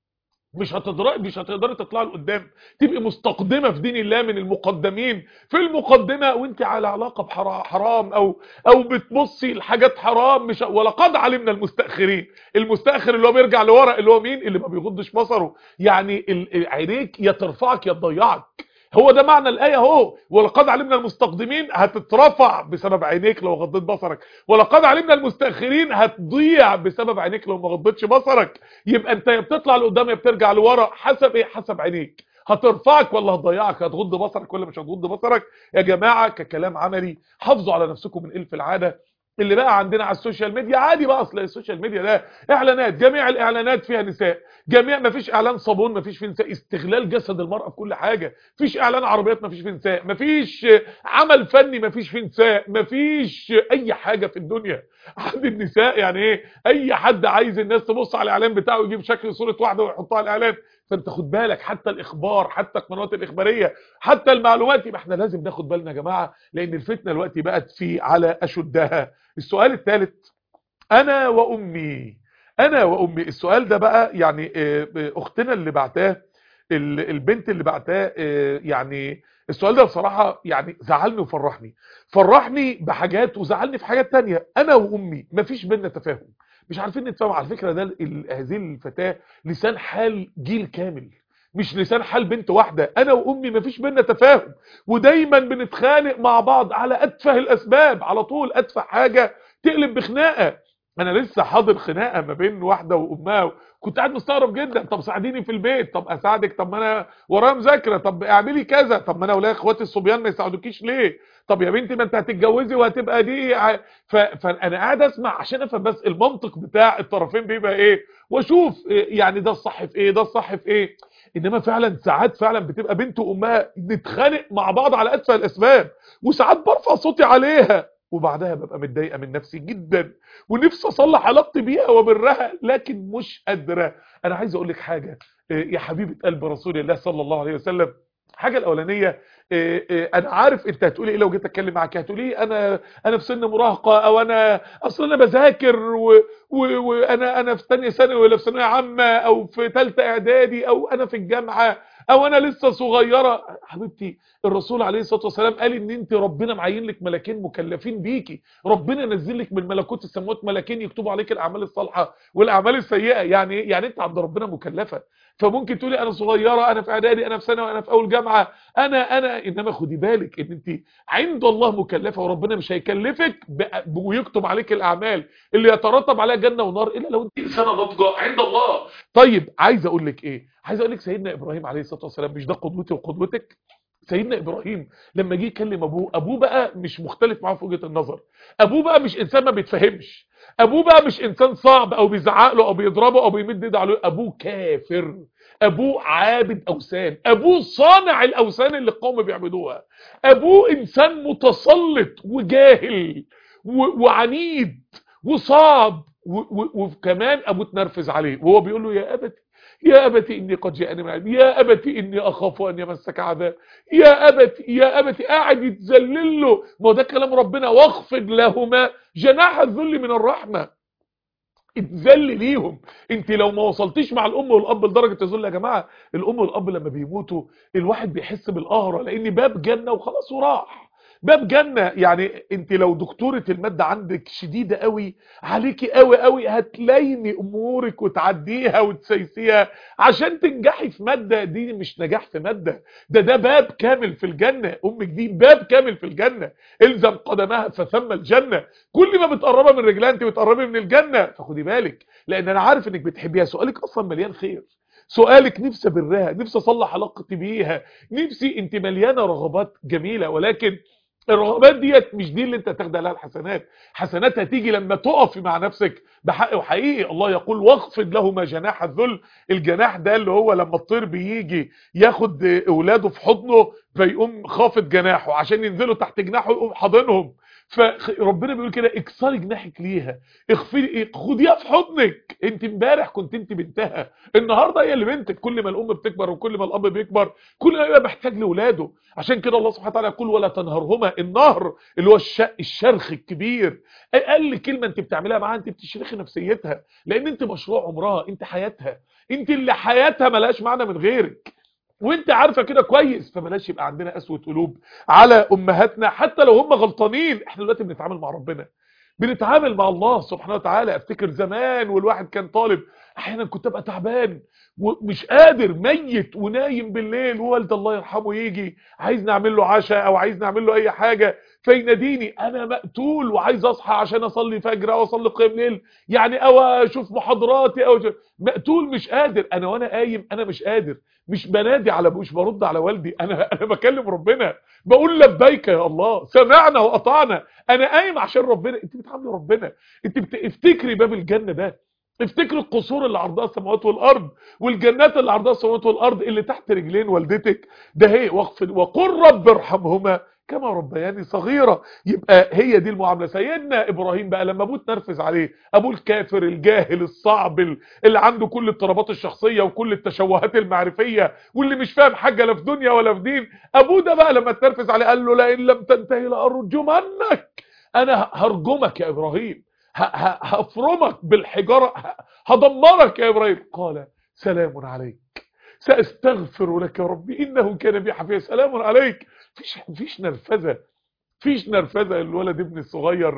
مش هتقدر مش هتقدري تطلعي لقدام تبقي مستقدمه في دين الله من المقدمين في المقدمه وانت على علاقه بحرام او او بتبصي لحاجات حرام مش ولقد علمنا المستاخرين المستاخر اللي هو بيرجع لورا اللي هو مين اللي ما بيغضش بصره يعني عينيك يا ترفعك يا تضيعك هو ده معنى الآية اهو ولقد علمنا المستقدمين هتترفع بسبب عينيك لو غضيت بصرك ولقد علمنا المستأخرين هتضيع بسبب عينيك لو ما غضيتش بصرك يبقى انت يا بتطلع لقدام يا بترجع لورا حسب ايه حسب عينيك هترفعك ولا هتضيعك هتغض بصرك ولا مش هتغض بصرك يا جماعة ككلام عملي حافظوا على نفسكم من إلف العادة اللي بقى عندنا على السوشيال ميديا عادي بقى اصل السوشيال ميديا ده اعلانات جميع الاعلانات فيها نساء جميع ما فيش اعلان صابون ما فيش فيه نساء استغلال جسد المرأة في كل حاجة فيش اعلان عربيات ما فيش فيه نساء ما فيش عمل فني ما فيش فيه نساء ما فيش اي حاجة في الدنيا عند النساء يعني ايه اي حد عايز الناس تبص على الاعلان بتاعه يجيب شكل صورة واحدة ويحطها على الاعلان فانت خد بالك حتى الاخبار حتى القنوات الاخباريه حتى المعلومات يبقى احنا لازم ناخد بالنا يا جماعه لان الفتنه دلوقتي بقت في على اشدها السؤال الثالث انا وامي انا وامي السؤال ده بقى يعني اختنا اللي بعتاه البنت اللي بعتاه يعني السؤال ده بصراحه يعني زعلني وفرحني فرحني بحاجات وزعلني في حاجات تانية انا وامي مفيش بينا تفاهم مش عارفين نتفاهم على فكرة ده هذه الفتاة لسان حال جيل كامل مش لسان حال بنت واحدة انا وامي مفيش بينا تفاهم ودايما بنتخانق مع بعض على اتفه الاسباب على طول اتفه حاجة تقلب بخناقة انا لسه حاضر خناقة ما بين واحدة وامها كنت قاعد مستغرب جدا طب ساعديني في البيت طب اساعدك طب ما انا ورايا مذاكره طب اعملي كذا طب ما انا ولا اخواتي الصبيان ما يساعدوكيش ليه طب يا بنتي ما انت هتتجوزي وهتبقى دي ف... فانا قاعد اسمع عشان افهم بس المنطق بتاع الطرفين بيبقى ايه واشوف يعني ده الصح في ايه ده الصح في ايه انما فعلا ساعات فعلا بتبقى بنت وامها نتخانق مع بعض على اتفه الاسباب وساعات برفع صوتي عليها وبعدها ببقى متضايقه من نفسي جدا ونفسي اصلح علاقتي بيها وبرها لكن مش قادره انا عايز اقول لك حاجه يا حبيبه قلب رسول الله صلى الله عليه وسلم الحاجه الاولانيه انا عارف انت هتقولي ايه لو جيت اتكلم معاك هتقولي انا انا في سن مراهقه او انا اصلا انا بذاكر وانا انا في ثانيه ثانوي ولا في ثانويه عامه او في ثالثه اعدادي او انا في الجامعه او انا لسه صغيره حبيبتي الرسول عليه الصلاه والسلام قال ان انت ربنا معين لك ملاكين مكلفين بيكي ربنا نزل لك من ملكوت السماوات ملاكين يكتبوا عليك الاعمال الصالحه والاعمال السيئه يعني يعني انت عند ربنا مكلفه فممكن تقولي انا صغيره انا في اعدادي انا في ثانوي انا في اول جامعه انا انا انما خدي بالك ان انت عند الله مكلفه وربنا مش هيكلفك ويكتب عليك الاعمال اللي يترتب عليها جنه ونار الا لو انت انسانه ناضجه عند الله طيب عايز اقول لك ايه عايز اقول لك سيدنا ابراهيم عليه الصلاه والسلام مش ده قدوتي وقدوتك سيدنا ابراهيم لما جه يكلم ابوه ابوه بقى مش مختلف معاه في وجهه النظر ابوه بقى مش انسان ما بيتفهمش ابوه بقى مش انسان صعب او بيزعق له او بيضربه او بيمد ايده عليه ابوه كافر ابوه عابد اوثان ابوه صانع الاوثان اللي القوم بيعبدوها ابوه انسان متسلط وجاهل وعنيد وصعب وكمان ابوه اتنرفز عليه وهو بيقول له يا ابتي يا أبتي إني قد جاءني من علم يا أبتي إني أخاف أن يمسك عذاب يا أبتي يا أبتي قاعد يتذلل له ما ده كلام ربنا واخفض لهما جناح الذل من الرحمة اتذل ليهم انت لو ما وصلتيش مع الام والاب لدرجه الذل يا جماعه الام والاب لما بيموتوا الواحد بيحس بالقهره لان باب جنه وخلاص وراح باب جنة يعني انت لو دكتورة المادة عندك شديدة قوي عليكي قوي قوي هتلايني امورك وتعديها وتسيسيها عشان تنجحي في مادة دي مش نجاح في مادة ده ده باب كامل في الجنة امك دي باب كامل في الجنة الزم قدمها فثم الجنة كل ما بتقربها من رجلها انت بتقربي من الجنة فخدي بالك لان انا عارف انك بتحبيها سؤالك اصلا مليان خير سؤالك نفسي برها نفسي اصلح علاقتي بيها نفسي انت مليانه رغبات جميله ولكن الرغبات ديت مش دي اللي انت تاخد عليها الحسنات حسنات هتيجي لما تقفي مع نفسك بحق وحقيقي الله يقول واخفض لهما جناح الذل الجناح ده اللي هو لما الطير بيجي ياخد اولاده في حضنه فيقوم خافض جناحه عشان ينزلوا تحت جناحه يقوم حاضنهم فربنا بيقول كده اكسري جناحك ليها اخفي خديها في حضنك انت امبارح كنت انت بنتها النهارده هي اللي بنتك كل ما الام بتكبر وكل ما الاب بيكبر كل ما يبقى محتاج لاولاده عشان كده الله سبحانه وتعالى يقول ولا تنهرهما النهر اللي هو الشق الشرخ الكبير اقل كلمه انت بتعملها معاها انت بتشرخي نفسيتها لان انت مشروع عمرها انت حياتها انت اللي حياتها ملهاش معنى من غيرك وانت عارفه كده كويس فبلاش يبقى عندنا قسوه قلوب على امهاتنا حتى لو هم غلطانين احنا دلوقتي بنتعامل مع ربنا بنتعامل مع الله سبحانه وتعالى افتكر زمان والواحد كان طالب احيانا كنت ابقى تعبان ومش قادر ميت ونايم بالليل ووالد الله يرحمه يجي عايز نعمل له عشاء او عايز نعمل له اي حاجه فيناديني انا مقتول وعايز اصحى عشان اصلي فجر او اصلي قيام ليل يعني او اشوف محاضراتي او شوف. مقتول مش قادر انا وانا قايم انا مش قادر مش بنادي على مش برد على والدي انا انا بكلم ربنا بقول لبيك يا الله سمعنا واطعنا انا قايم عشان ربنا انت بتعاملي ربنا انت بتفتكري باب الجنه ده افتكري القصور اللي عرضها السماوات والارض والجنات اللي عرضها السماوات والارض اللي تحت رجلين والدتك ده هي وقف وقل رب ارحمهما كما ربياني صغيرة يبقى هي دي المعاملة سيدنا إبراهيم بقى لما أبوه تنرفز عليه أبوه الكافر الجاهل الصعب اللي عنده كل اضطرابات الشخصية وكل التشوهات المعرفية واللي مش فاهم حاجة لا في دنيا ولا في دين أبوه ده بقى لما تنرفز عليه قال له لئن لم تنتهي لأرجمنك أنا هرجمك يا إبراهيم هفرمك بالحجارة هدمرك يا إبراهيم قال سلام عليك سأستغفر لك يا ربي إنه كان بي حفيظ سلام عليك فيش فيش نرفزه فيش نرفزه الولد ابني الصغير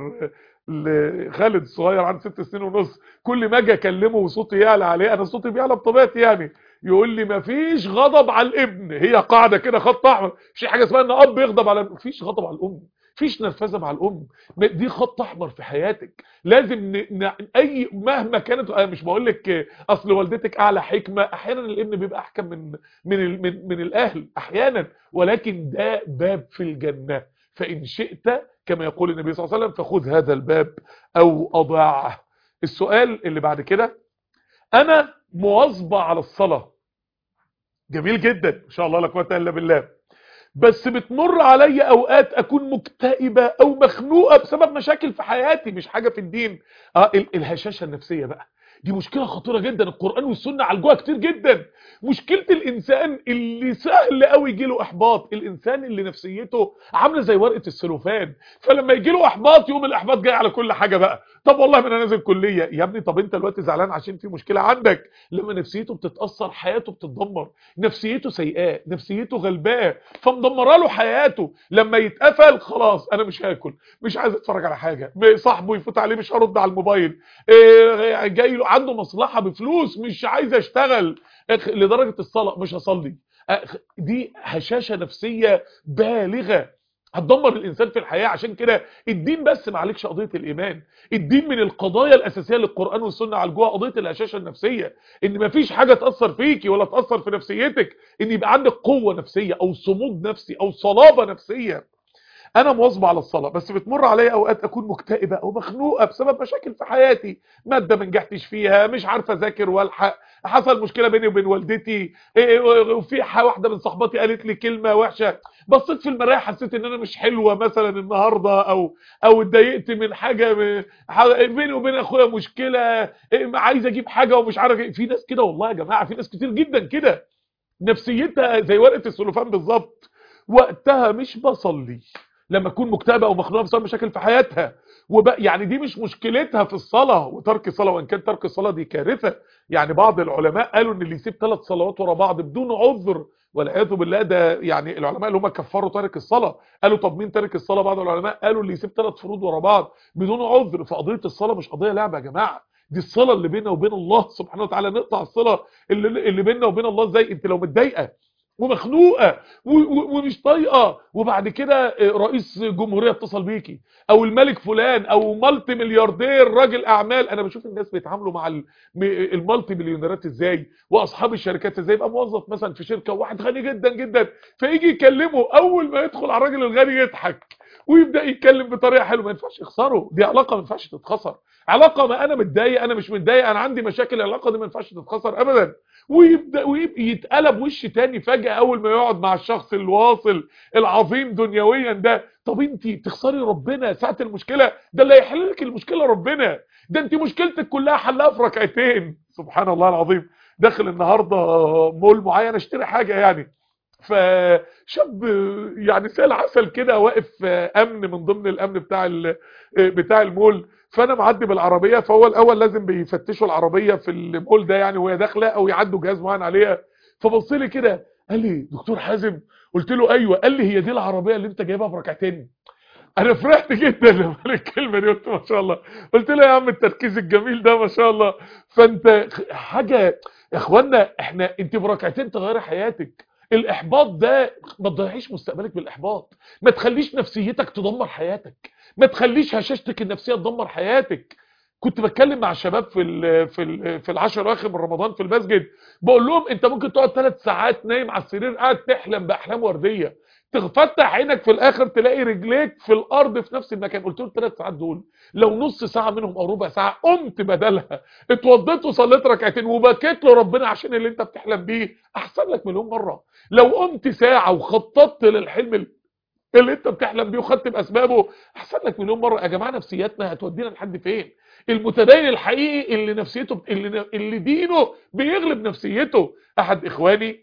خالد الصغير عنده ست سنين ونص كل ما اجي اكلمه وصوتي يعلى عليه انا صوتي بيعلى بطبيعتي يعني يقول لي مفيش غضب على الابن هي قاعده كده خط احمر مفيش حاجه اسمها ان اب يغضب على مفيش غضب على الام مفيش نرفزه مع الام دي خط احمر في حياتك لازم ن... ن... اي مهما كانت انا مش بقول لك اصل والدتك اعلى حكمه احيانا الابن بيبقى احكم من من ال... من, من الاهل احيانا ولكن ده باب في الجنه فان شئت كما يقول النبي صلى الله عليه وسلم فخذ هذا الباب او اضاعه السؤال اللي بعد كده انا مواظبه على الصلاه جميل جدا ان شاء الله لا قوه الا بالله بس بتمر عليا اوقات اكون مكتئبة او مخنوقة بسبب مشاكل في حياتي مش حاجة في الدين اه الهشاشة النفسية بقى دي مشكلة خطيرة جدا القرآن والسنة عالجوها كتير جدا مشكلة الإنسان اللي سهل قوي يجيله إحباط الإنسان اللي نفسيته عاملة زي ورقة السلوفان فلما يجيله إحباط يوم الإحباط جاي على كل حاجة بقى طب والله ما انا نازل كلية يا ابني طب انت دلوقتي زعلان عشان في مشكلة عندك لما نفسيته بتتأثر حياته بتتدمر نفسيته سيئة نفسيته غلباه فمدمره له حياته لما يتقفل خلاص انا مش هاكل مش عايز اتفرج على حاجة صاحبه يفوت عليه مش هرد على الموبايل إيه جاي له عنده مصلحة بفلوس مش عايز اشتغل لدرجة الصلاة مش هصلي دي هشاشة نفسية بالغة هتدمر الانسان في الحياه عشان كده الدين بس ما عليكش قضيه الايمان الدين من القضايا الاساسيه للقران والسنه عالجوها قضيه الهشاشه النفسيه ان مفيش حاجه تاثر فيكي ولا تاثر في نفسيتك ان يبقى عندك قوه نفسيه او صمود نفسي او صلابه نفسيه انا مواظبه على الصلاه بس بتمر عليا اوقات اكون مكتئبه او مخنوقه بسبب مشاكل في حياتي ماده ما نجحتش فيها مش عارفه اذاكر والحق حصل مشكله بيني وبين والدتي وفي واحده من صاحباتي قالت لي كلمه وحشه بصيت في المرايه حسيت ان انا مش حلوه مثلا النهارده او او اتضايقت من حاجه بيني وبين اخويا مشكله عايز اجيب حاجه ومش عارف في ناس كده والله يا جماعه في ناس كتير جدا كده نفسيتها زي ورقه السلوفان بالظبط وقتها مش بصلي لما تكون مكتئبه او مخنوقه بسبب مشاكل في حياتها وب... يعني دي مش مشكلتها في الصلاه وترك الصلاه وان كان ترك الصلاه دي كارثه يعني بعض العلماء قالوا ان اللي يسيب ثلاث صلوات ورا بعض بدون عذر والعياذ بالله ده يعني العلماء اللي هم كفروا تارك الصلاه قالوا طب مين تارك الصلاه بعض العلماء قالوا اللي يسيب ثلاث فروض ورا بعض بدون عذر فقضيه الصلاه مش قضيه لعبه يا جماعه دي الصله اللي بيننا وبين الله سبحانه وتعالى نقطع الصله اللي, اللي بيننا وبين الله ازاي انت لو متضايقه ومخنوقه ومش طايقه وبعد كده رئيس جمهوريه اتصل بيكي او الملك فلان او مالتي ملياردير راجل اعمال انا بشوف الناس بيتعاملوا مع المالتي مليونيرات ازاي واصحاب الشركات ازاي يبقى موظف مثلا في شركه وواحد غني جدا جدا فيجي يكلمه اول ما يدخل على الراجل الغني يضحك ويبدا يتكلم بطريقه حلوه ما ينفعش يخسره دي علاقه ما ينفعش تتخسر علاقه ما انا متضايق انا مش متضايق انا عندي مشاكل العلاقه دي ما ينفعش تتخسر ابدا ويبدا ويتقلب وش تاني فجاه اول ما يقعد مع الشخص الواصل العظيم دنيويا ده طب انت تخسري ربنا ساعه المشكله ده اللي هيحل لك المشكله ربنا ده انت مشكلتك كلها حلها في ركعتين سبحان الله العظيم داخل النهارده مول معين اشتري حاجه يعني فشاب يعني سال عسل كده واقف امن من ضمن الامن بتاع بتاع المول فانا معدي بالعربيه فهو الاول لازم بيفتشوا العربيه في المول ده يعني وهي داخله او يعدوا جهاز معين عليها فبص لي كده قال لي دكتور حازم قلت له ايوه قال لي هي دي العربيه اللي انت جايبها في ركعتين انا فرحت جدا لما الكلمه دي قلت ما شاء الله قلت له يا عم التركيز الجميل ده ما شاء الله فانت حاجه يا اخوانا احنا انت في ركعتين تغيري حياتك الاحباط ده ما تضيعيش مستقبلك بالاحباط ما تخليش نفسيتك تدمر حياتك ما تخليش هشاشتك النفسيه تدمر حياتك كنت بتكلم مع الشباب في ال في ال في العشر اواخر من رمضان في المسجد بقول لهم انت ممكن تقعد ثلاث ساعات نايم على السرير قاعد تحلم باحلام ورديه تفتح عينك في الاخر تلاقي رجليك في الارض في نفس المكان قلت له الثلاث ساعات دول لو نص ساعه منهم او ربع ساعه قمت بدلها اتوضيت وصليت ركعتين وبكيت لربنا عشان اللي انت بتحلم بيه احسن لك مليون مره لو قمت ساعه وخططت للحلم اللي انت بتحلم بيه وخدت باسبابه احسن لك مليون مره يا جماعه نفسياتنا هتودينا لحد فين المتدين الحقيقي اللي نفسيته اللي, اللي دينه بيغلب نفسيته احد اخواني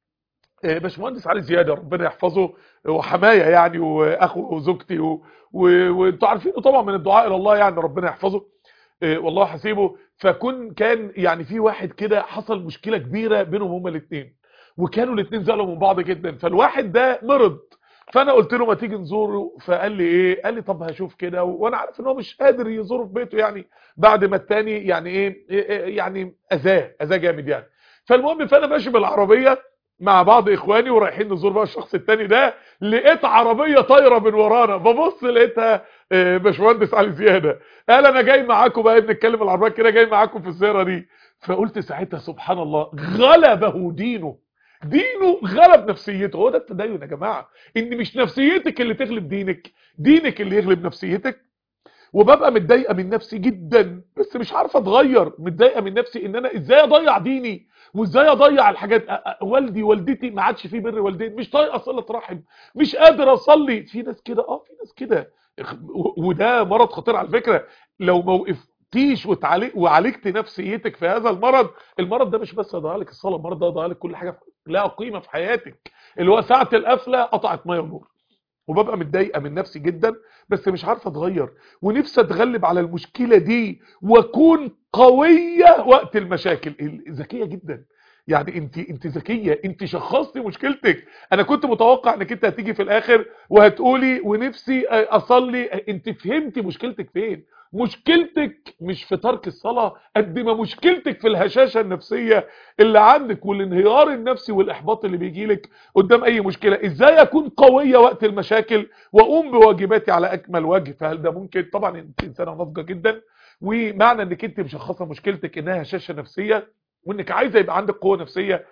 باشمهندس علي زياده ربنا يحفظه وحمايه يعني واخو زوجتي وانتوا عارفينه طبعا من الدعاء الى الله يعني ربنا يحفظه والله حسيبه فكن كان يعني في واحد كده حصل مشكله كبيره بينهم هما الاثنين وكانوا الاثنين زعلوا من بعض جدا فالواحد ده مرض فانا قلت له ما تيجي نزوره فقال لي ايه قال لي طب هشوف كده وانا عارف ان هو مش قادر يزوره في بيته يعني بعد ما التاني يعني ايه, إيه يعني اذاه اذاه جامد يعني فالمهم فانا ماشي بالعربيه مع بعض اخواني ورايحين نزور بقى الشخص التاني ده لقيت عربيه طايره من ورانا ببص لقيتها باشمهندس علي زياده قال انا جاي معاكم بقى بنتكلم العربيه كده جاي معاكم في الزياره دي فقلت ساعتها سبحان الله غلبه دينه دينه غلب نفسيته هو ده التدين يا جماعه ان مش نفسيتك اللي تغلب دينك دينك اللي يغلب نفسيتك وببقى متضايقه من نفسي جدا بس مش عارفه اتغير متضايقه من نفسي ان انا ازاي اضيع ديني وازاي اضيع الحاجات والدي والدتي ما عادش في بر والدين مش طايقه صله رحم مش قادر اصلي في ناس كده اه في ناس كده وده مرض خطير على فكره لو ما وقفتيش وتعالج وعالجت نفسيتك في هذا المرض المرض ده مش بس هيضيع لك الصلاه المرض ده هيضيع لك كل حاجه لها قيمه في حياتك اللي هو ساعه القفله قطعت ميه ونور وببقى متضايقه من نفسي جدا بس مش عارفه اتغير ونفسي اتغلب على المشكله دي واكون قويه وقت المشاكل ذكيه جدا يعني انت انت ذكيه انت شخصتي مشكلتك انا كنت متوقع انك انت هتيجي في الاخر وهتقولي ونفسي اصلي انت فهمتي مشكلتك فين مشكلتك مش في ترك الصلاة قد ما مشكلتك في الهشاشة النفسية اللي عندك والانهيار النفسي والإحباط اللي بيجيلك قدام أي مشكلة إزاي أكون قوية وقت المشاكل وأقوم بواجباتي على أكمل وجه فهل ده ممكن طبعا أنت إنسانة ناضجة جدا ومعنى أنك أنت مشخصة مشكلتك إنها هشاشة نفسية وإنك عايزة يبقى عندك قوة نفسية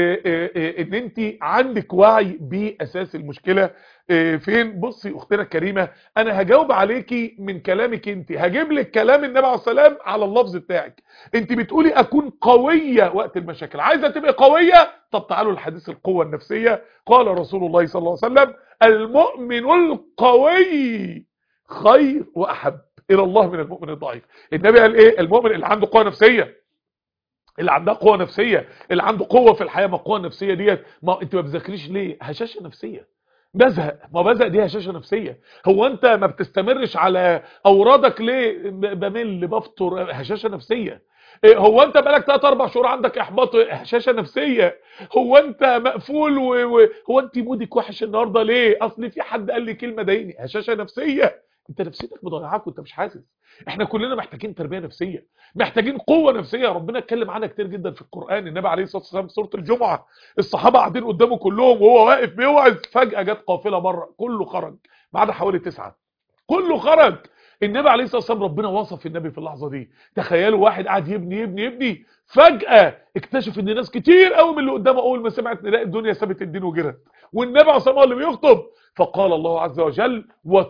ان انت عندك وعي باساس المشكله فين بصي اختنا الكريمه انا هجاوب عليكي من كلامك انت هجيب لك كلام النبي عليه السلام على اللفظ بتاعك انت بتقولي اكون قويه وقت المشاكل عايزه تبقى قويه طب تعالوا لحديث القوه النفسيه قال رسول الله صلى الله عليه وسلم المؤمن القوي خير واحب الى الله من المؤمن الضعيف النبي قال ايه المؤمن اللي عنده قوه نفسيه اللي عندها قوه نفسيه اللي عنده قوه في الحياه ما القوه النفسيه ديت ما انت ما بتذاكريش ليه هشاشه نفسيه بزهق ما بزهق دي هشاشه نفسيه هو انت ما بتستمرش على اورادك ليه بمل بفطر هشاشه نفسيه هو انت بقالك 3 4 شهور عندك احباط هشاشه نفسيه هو انت مقفول وهو انت مودك وحش النهارده ليه اصل في حد قال لي كلمه ضايقني هشاشه نفسيه انت نفسيتك مضيعاك وانت مش حاسس احنا كلنا محتاجين تربيه نفسيه محتاجين قوه نفسيه ربنا اتكلم عنها كتير جدا في القران النبي عليه الصلاه والسلام في سوره الجمعه الصحابه قاعدين قدامه كلهم وهو واقف بيوعظ فجاه جت قافله بره كله خرج ما عدا حوالي تسعه كله خرج النبي عليه الصلاه والسلام ربنا وصف النبي في اللحظه دي تخيلوا واحد قاعد يبني يبني يبني فجاه اكتشف ان ناس كتير قوي من اللي قدامه اول ما سمعت نداء الدنيا سابت الدين وجرت والنبي عليه الصلاه والسلام اللي بيخطب فقال الله عز وجل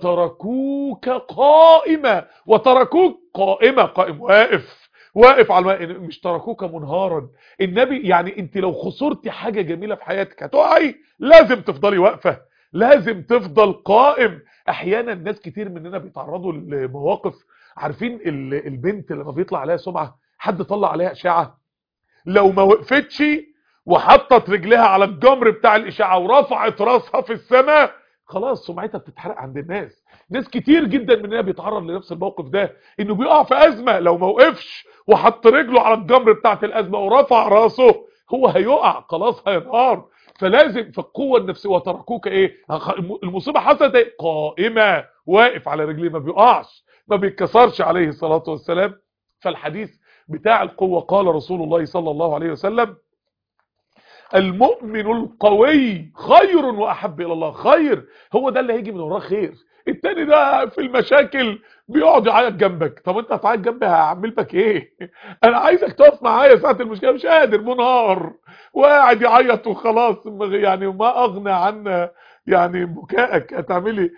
وتركوك قائمة وتركوك قائمة قائم واقف واقف على الماء مش تركوك منهارا النبي يعني انت لو خسرتي حاجة جميلة في حياتك هتقعي لازم تفضلي واقفة لازم تفضل قائم احيانا ناس كتير مننا بيتعرضوا لمواقف عارفين البنت لما بيطلع عليها سمعة حد طلع عليها اشعة لو ما وقفتش وحطت رجلها على الجمر بتاع الاشعة ورفعت راسها في السماء خلاص سمعتها بتتحرق عند الناس ناس كتير جدا مننا بيتعرض لنفس الموقف ده انه بيقع في ازمه لو ما وقفش وحط رجله على الجمر بتاعه الازمه ورفع راسه هو هيقع خلاص هينهار فلازم في القوه النفسيه وتركوك ايه المصيبه حصلت ايه قائمه واقف على رجليه ما بيقعش ما بيتكسرش عليه الصلاه والسلام فالحديث بتاع القوه قال رسول الله صلى الله عليه وسلم المؤمن القوي خير واحب الى الله خير هو ده اللي هيجي من وراه خير التاني ده في المشاكل بيقعد يعيط جنبك طب انت هتعيط جنبي هعمل لك ايه انا عايزك تقف معايا ساعه المشكله مش قادر منهار وقاعد يعيط وخلاص يعني ما اغنى عن يعني بكائك هتعملي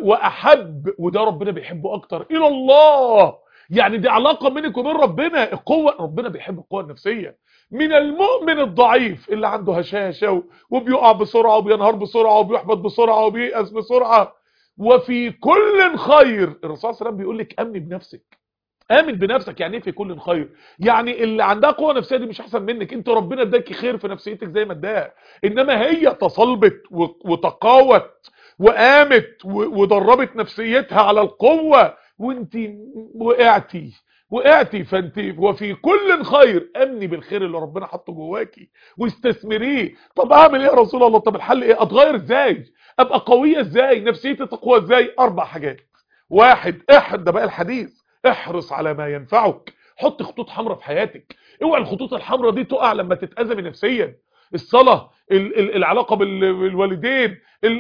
واحب وده ربنا بيحبه اكتر الى الله يعني دي علاقه بينك وبين ربنا القوه ربنا بيحب القوه النفسيه من المؤمن الضعيف اللي عنده هشاشه وبيقع بسرعه وبينهار بسرعه وبيحبط بسرعه وبييأس بسرعه وفي كل خير الرسول صلى الله عليه وسلم بيقول لك امن بنفسك امن بنفسك يعني ايه في كل خير يعني اللي عندها قوه نفسيه دي مش احسن منك انت ربنا اداكي خير في نفسيتك زي ما اداها انما هي تصلبت وتقاوت وقامت ودربت نفسيتها على القوه وانت وقعتي وقعتي فانت وفي كل خير امني بالخير اللي ربنا حطه جواكي واستثمريه طب اعمل ايه يا رسول الله طب الحل ايه اتغير ازاي ابقى قويه ازاي نفسيتي تقوى ازاي اربع حاجات واحد احد ده بقى الحديث احرص على ما ينفعك حط خطوط حمراء في حياتك اوعى الخطوط الحمراء دي تقع لما تتأزمي نفسيا الصلاة العلاقة بالوالدين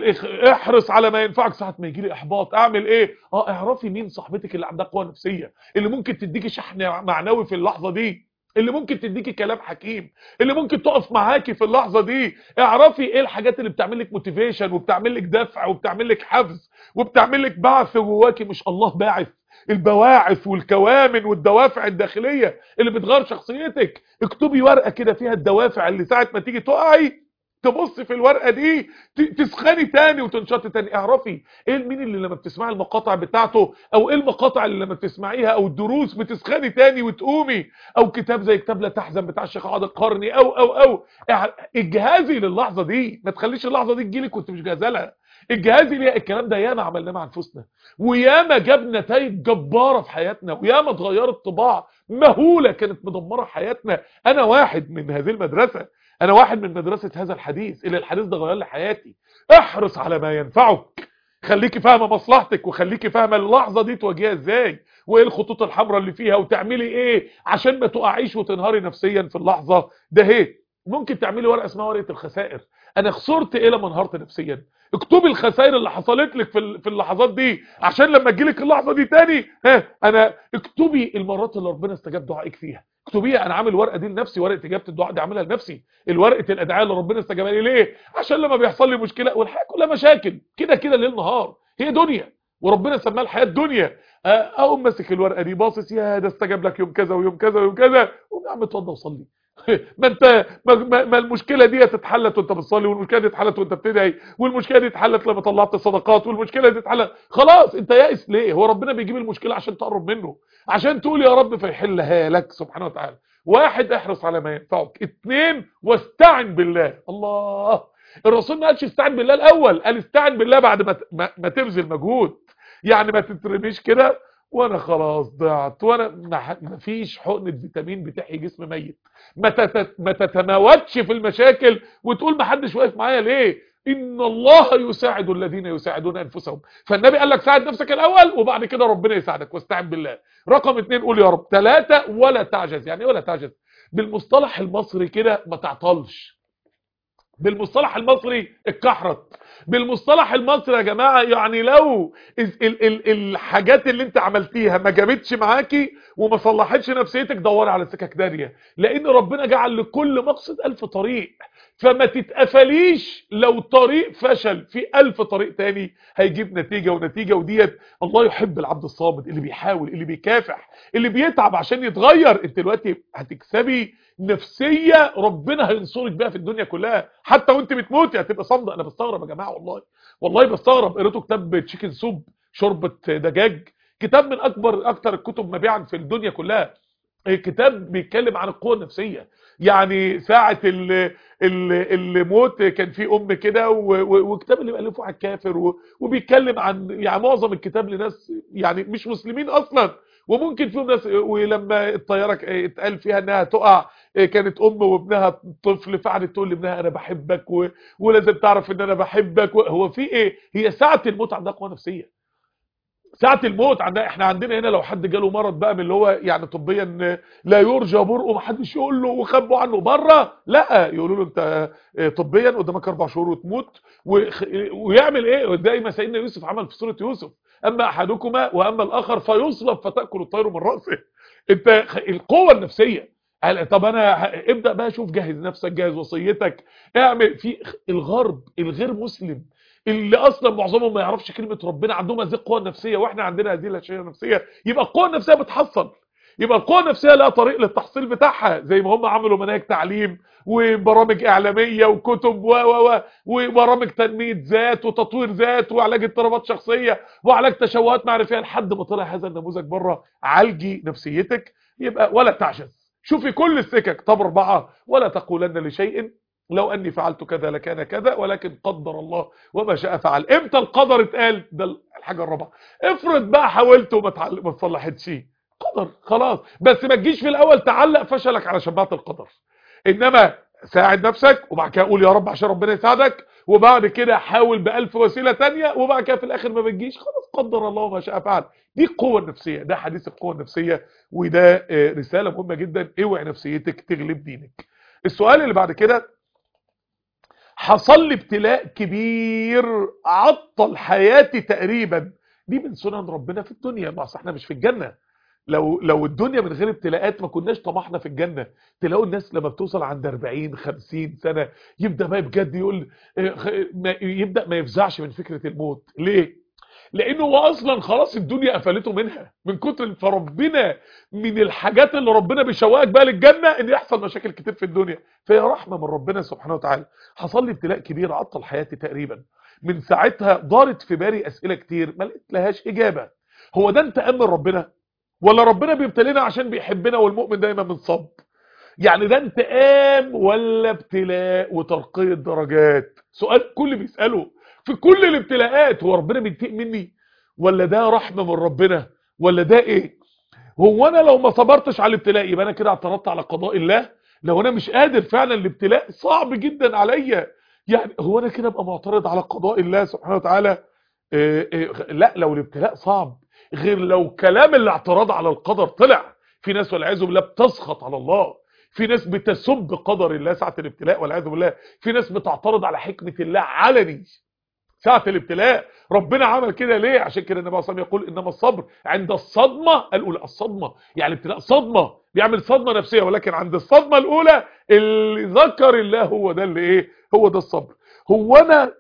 احرص على ما ينفعك ساعة ما يجي لي احباط اعمل ايه اه اعرفي مين صاحبتك اللي عندها قوة نفسية اللي ممكن تديكي شحن معنوي في اللحظة دي اللي ممكن تديكي كلام حكيم اللي ممكن تقف معاكي في اللحظة دي اعرفي ايه الحاجات اللي بتعمل لك موتيفيشن وبتعمل لك دفع وبتعمل لك حفز وبتعمل لك بعث جواكي مش الله باعث البواعث والكوامن والدوافع الداخلية اللي بتغير شخصيتك اكتبي ورقة كده فيها الدوافع اللي ساعة ما تيجي تقعي تبص في الورقة دي تسخني تاني وتنشطي تاني اعرفي ايه مين اللي لما بتسمعي المقاطع بتاعته او ايه المقاطع اللي لما بتسمعيها او الدروس بتسخني تاني وتقومي او كتاب زي كتاب لا تحزن بتاع الشيخ عادل القرني او او او اجهزي للحظة دي ما تخليش اللحظة دي تجيلك وانت مش جاهزه لها الجهاز اللي الكلام ده ياما عملناه مع انفسنا وياما جاب نتائج جباره في حياتنا وياما اتغيرت طباع مهوله كانت مدمره حياتنا انا واحد من هذه المدرسه انا واحد من مدرسه هذا الحديث اللي الحديث ده غير لي حياتي احرص على ما ينفعك خليكي فاهمه مصلحتك وخليكي فاهمه اللحظه دي تواجهيها ازاي وايه الخطوط الحمراء اللي فيها وتعملي ايه عشان ما تقعيش وتنهاري نفسيا في اللحظه ده هي ممكن تعملي ورقه اسمها ورقه الخسائر انا خسرت ايه لما انهارت نفسيا اكتبي الخسائر اللي حصلت لك في في اللحظات دي عشان لما تجيلك اللحظه دي تاني ها انا اكتبي المرات اللي ربنا استجاب دعائك فيها اكتبيها انا عامل الورقه دي لنفسي ورقه اجابه الدعاء دي عاملها لنفسي الورقه الادعاء اللي ربنا استجاب لي ليه عشان لما بيحصل لي مشكله والحياه كلها مشاكل كده كده ليل نهار هي دنيا وربنا سماها الحياه الدنيا اقوم ماسك الورقه دي باصص يا ده استجاب لك يوم كذا ويوم كذا ويوم كذا قوم يا عم اتوضى وصلي ما انت ما, ما, ما المشكله دي اتحلت وانت بتصلي والمشكله دي اتحلت وانت بتدعي والمشكله دي اتحلت لما طلعت الصدقات والمشكله دي اتحلت خلاص انت يائس ليه هو ربنا بيجيب المشكله عشان تقرب منه عشان تقول يا رب فيحلها لك سبحانه وتعالى واحد احرص على ما ينفعك اتنين واستعن بالله الله الرسول ما قالش استعن بالله الاول قال استعن بالله بعد ما ما, ما تبذل مجهود يعني ما تترميش كده وانا خلاص ضعت وانا ما فيش حقنه فيتامين بتحيي جسم ميت ما تت... ما تتناوتش في المشاكل وتقول ما حدش واقف معايا ليه ان الله يساعد الذين يساعدون انفسهم فالنبي قال لك ساعد نفسك الاول وبعد كده ربنا يساعدك واستعن بالله رقم اتنين قول يا رب ثلاثة ولا تعجز يعني ولا تعجز بالمصطلح المصري كده ما تعطلش بالمصطلح المصري اتكحرت بالمصطلح المصري يا جماعة يعني لو ال ال الحاجات اللي انت عملتيها ما جابتش معاكي وما صلحتش نفسيتك دوري على سكك دارية لان ربنا جعل لكل مقصد الف طريق فما تتقفليش لو طريق فشل في الف طريق تاني هيجيب نتيجة ونتيجة وديت الله يحب العبد الصامد اللي بيحاول اللي بيكافح اللي بيتعب عشان يتغير انت دلوقتي هتكسبي نفسية ربنا هينصرك بيها في الدنيا كلها حتى وانت بتموتي هتبقى صامده انا بستغرب يا جماعه والله والله بستغرب قريته كتاب تشيكن سوب شوربه دجاج كتاب من اكبر اكتر الكتب مبيعا في الدنيا كلها كتاب بيتكلم عن القوه النفسيه يعني ساعه الموت كان في ام كده وكتاب اللي بيالفه على الكافر وبيتكلم عن يعني معظم الكتاب لناس يعني مش مسلمين اصلا وممكن فيهم ناس ولما الطياره اتقال فيها انها تقع كانت ام وابنها طفل فقعدت تقول لابنها انا بحبك و... ولازم تعرف ان انا بحبك و... هو في ايه هي ساعه الموت عندها قوه نفسيه ساعه الموت عندنا احنا عندنا هنا لو حد جاله مرض بقى من اللي هو يعني طبيا لا يرجى برؤه محدش يقول له وخبوا عنه بره لا يقولوا له انت طبيا قدامك اربع شهور وتموت و... ويعمل ايه زي ما سيدنا يوسف عمل في سوره يوسف اما احدكما واما الاخر فيصلب فتاكل الطير من راسه انت القوه النفسيه طب انا ابدا بقى شوف جهز نفسك جهز وصيتك اعمل في الغرب الغير مسلم اللي اصلا معظمهم ما يعرفش كلمه ربنا عندهم هذه القوه النفسيه واحنا عندنا هذه الاشياء النفسيه يبقى القوه النفسيه بتحصل يبقى القوه النفسيه لها طريق للتحصيل بتاعها زي ما هم عملوا مناهج تعليم وبرامج اعلاميه وكتب و و وبرامج تنميه ذات وتطوير ذات وعلاج اضطرابات شخصيه وعلاج تشوهات معرفيه لحد ما طلع هذا النموذج بره عالجي نفسيتك يبقى ولا تعجز شوفي كل السكك طب اربعه ولا تقولن لشيء لو اني فعلت كذا لكان كذا ولكن قدر الله وما شاء فعل امتى القدر اتقال ده الحاجه الرابعه افرض بقى حاولت وما تعلم ما تصلحتش قدر خلاص بس ما تجيش في الاول تعلق فشلك على شبهات القدر انما ساعد نفسك وبعد كده قول يا رب عشان ربنا يساعدك وبعد كده حاول بألف وسيله تانية وبعد كده في الاخر ما بتجيش خلاص قدر الله وما شاء فعل دي القوه النفسيه ده حديث القوه النفسيه وده رساله مهمه جدا اوعي نفسيتك تغلب دينك السؤال اللي بعد كده حصل لي ابتلاء كبير عطل حياتي تقريبا دي من سنن ربنا في الدنيا ما احنا مش في الجنه لو لو الدنيا من غير ابتلاءات ما كناش طمحنا في الجنه تلاقوا الناس لما بتوصل عند 40 50 سنه يبدا بقى بجد يقول يبدا ما يفزعش من فكره الموت ليه لانه هو اصلا خلاص الدنيا قفلته منها من كتر فربنا من الحاجات اللي ربنا بيشوقك بقى للجنه ان يحصل مشاكل كتير في الدنيا فهي رحمه من ربنا سبحانه وتعالى حصل لي ابتلاء كبير عطل حياتي تقريبا من ساعتها دارت في بالي اسئله كتير ما لقيت لهاش اجابه هو ده انت امن ربنا ولا ربنا بيبتلينا عشان بيحبنا والمؤمن دايما منصب يعني ده انتقام ولا ابتلاء وترقيه درجات سؤال كل بيساله في كل الابتلاءات هو ربنا بينتقم مني ولا ده رحمه من ربنا ولا ده ايه هو انا لو ما صبرتش على الابتلاء يبقى انا كده اعترضت على قضاء الله لو انا مش قادر فعلا الابتلاء صعب جدا عليا يعني هو انا كده ابقى معترض على قضاء الله سبحانه وتعالى إيه إيه لا لو الابتلاء صعب غير لو كلام الاعتراض على القدر طلع في ناس والعياذ بالله بتسخط على الله في ناس بتسب قدر الله ساعة الابتلاء والعياذ بالله في ناس بتعترض على حكمة الله علني ساعة الابتلاء ربنا عمل كده ليه عشان كده النبي صلى الله عليه وسلم يقول انما الصبر عند الصدمة الاولى الصدمة يعني الابتلاء صدمة بيعمل صدمة نفسية ولكن عند الصدمة الاولى اللي ذكر الله هو ده اللي ايه هو ده الصبر هو انا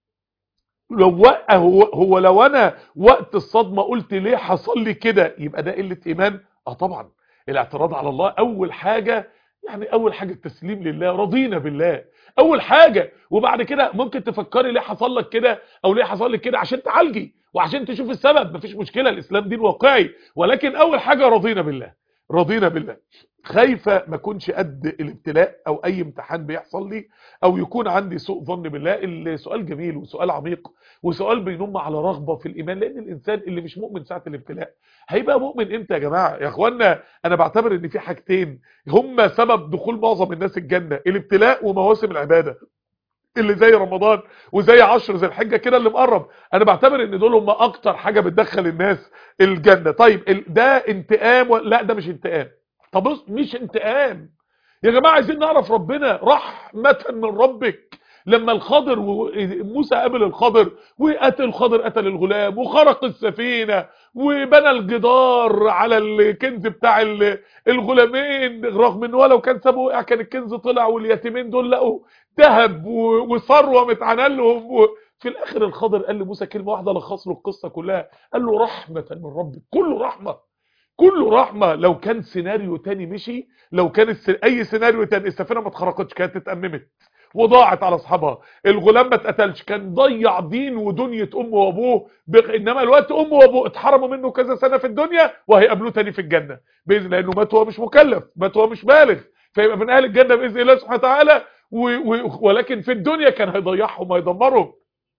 لو هو, هو لو انا وقت الصدمة قلت ليه حصل لي كده يبقى ده قلة ايمان اه طبعا الاعتراض على الله اول حاجة يعني اول حاجة التسليم لله رضينا بالله اول حاجة وبعد كده ممكن تفكري ليه حصل لك كده او ليه حصل لك كده عشان تعالجي وعشان تشوف السبب مفيش مشكلة الاسلام دين واقعي ولكن اول حاجة رضينا بالله رضينا بالله خايفة ما كنش قد الابتلاء او اي امتحان بيحصل لي او يكون عندي سوء ظن بالله السؤال جميل وسؤال عميق وسؤال بينم على رغبة في الايمان لان الانسان اللي مش مؤمن ساعة الابتلاء هيبقى مؤمن امتى يا جماعة يا اخوانا انا بعتبر ان في حاجتين هم سبب دخول معظم الناس الجنة الابتلاء ومواسم العبادة اللي زي رمضان وزي عشر ذي الحجه كده اللي مقرب انا بعتبر ان دول هم اكتر حاجه بتدخل الناس الجنه طيب ده انتقام لا ده مش انتقام طب بص مش انتقام يا جماعه عايزين نعرف ربنا رحمه من ربك لما الخضر وموسى قابل الخضر وقتل الخضر قتل الغلام وخرق السفينه وبنى الجدار على الكنز بتاع الغلامين رغم ان ولو كان سابه وقع كان الكنز طلع واليتيمين دول لقوا ذهب وثروه متعنى لهم في الاخر الخضر قال لموسى كلمه واحده لخص له القصه كلها قال له رحمه من ربك كله رحمه كله رحمه لو كان سيناريو تاني مشي لو كان اي سيناريو تاني السفينه ما اتخرقتش كانت اتأممت وضاعت على اصحابها الغلام ما اتقتلش كان ضيع دين ودنيا امه وابوه بغ... انما الوقت امه وابوه اتحرموا منه كذا سنه في الدنيا وهيقابلوه تاني في الجنه باذن لانه مات وهو مش مكلف مات وهو مش بالغ فيبقى من اهل الجنه باذن الله سبحانه وتعالى و... و... ولكن في الدنيا كان هيضيعهم وهيدمرهم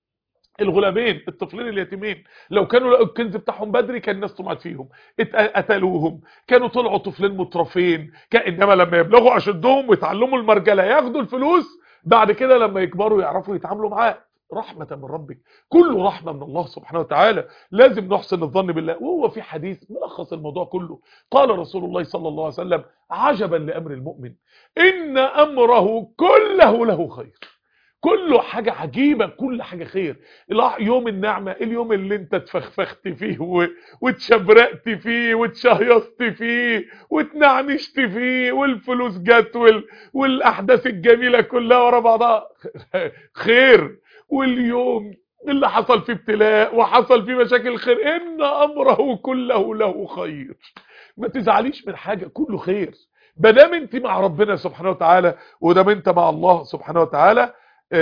الغلامين الطفلين اليتيمين لو كانوا لقوا الكنز بتاعهم بدري كان الناس طمعت فيهم قتلوهم كانوا طلعوا طفلين مترفين انما لما يبلغوا اشدهم ويتعلموا المرجله ياخدوا الفلوس بعد كده لما يكبروا يعرفوا يتعاملوا معاه رحمة من ربك كله رحمة من الله سبحانه وتعالى لازم نحسن الظن بالله وهو في حديث ملخص الموضوع كله قال رسول الله صلى الله عليه وسلم عجبا لأمر المؤمن إن أمره كله له خير كله حاجة عجيبة كل حاجة خير يوم النعمة اليوم اللي انت اتفخفخت فيه و... واتشبرقت فيه واتشهيصت فيه واتنعنشت فيه والفلوس جت وال... والاحداث الجميلة كلها ورا بعضها خير واليوم اللي حصل فيه ابتلاء وحصل فيه مشاكل خير ان امره كله له خير ما تزعليش من حاجة كله خير مادام انت مع ربنا سبحانه وتعالى ودام انت مع الله سبحانه وتعالى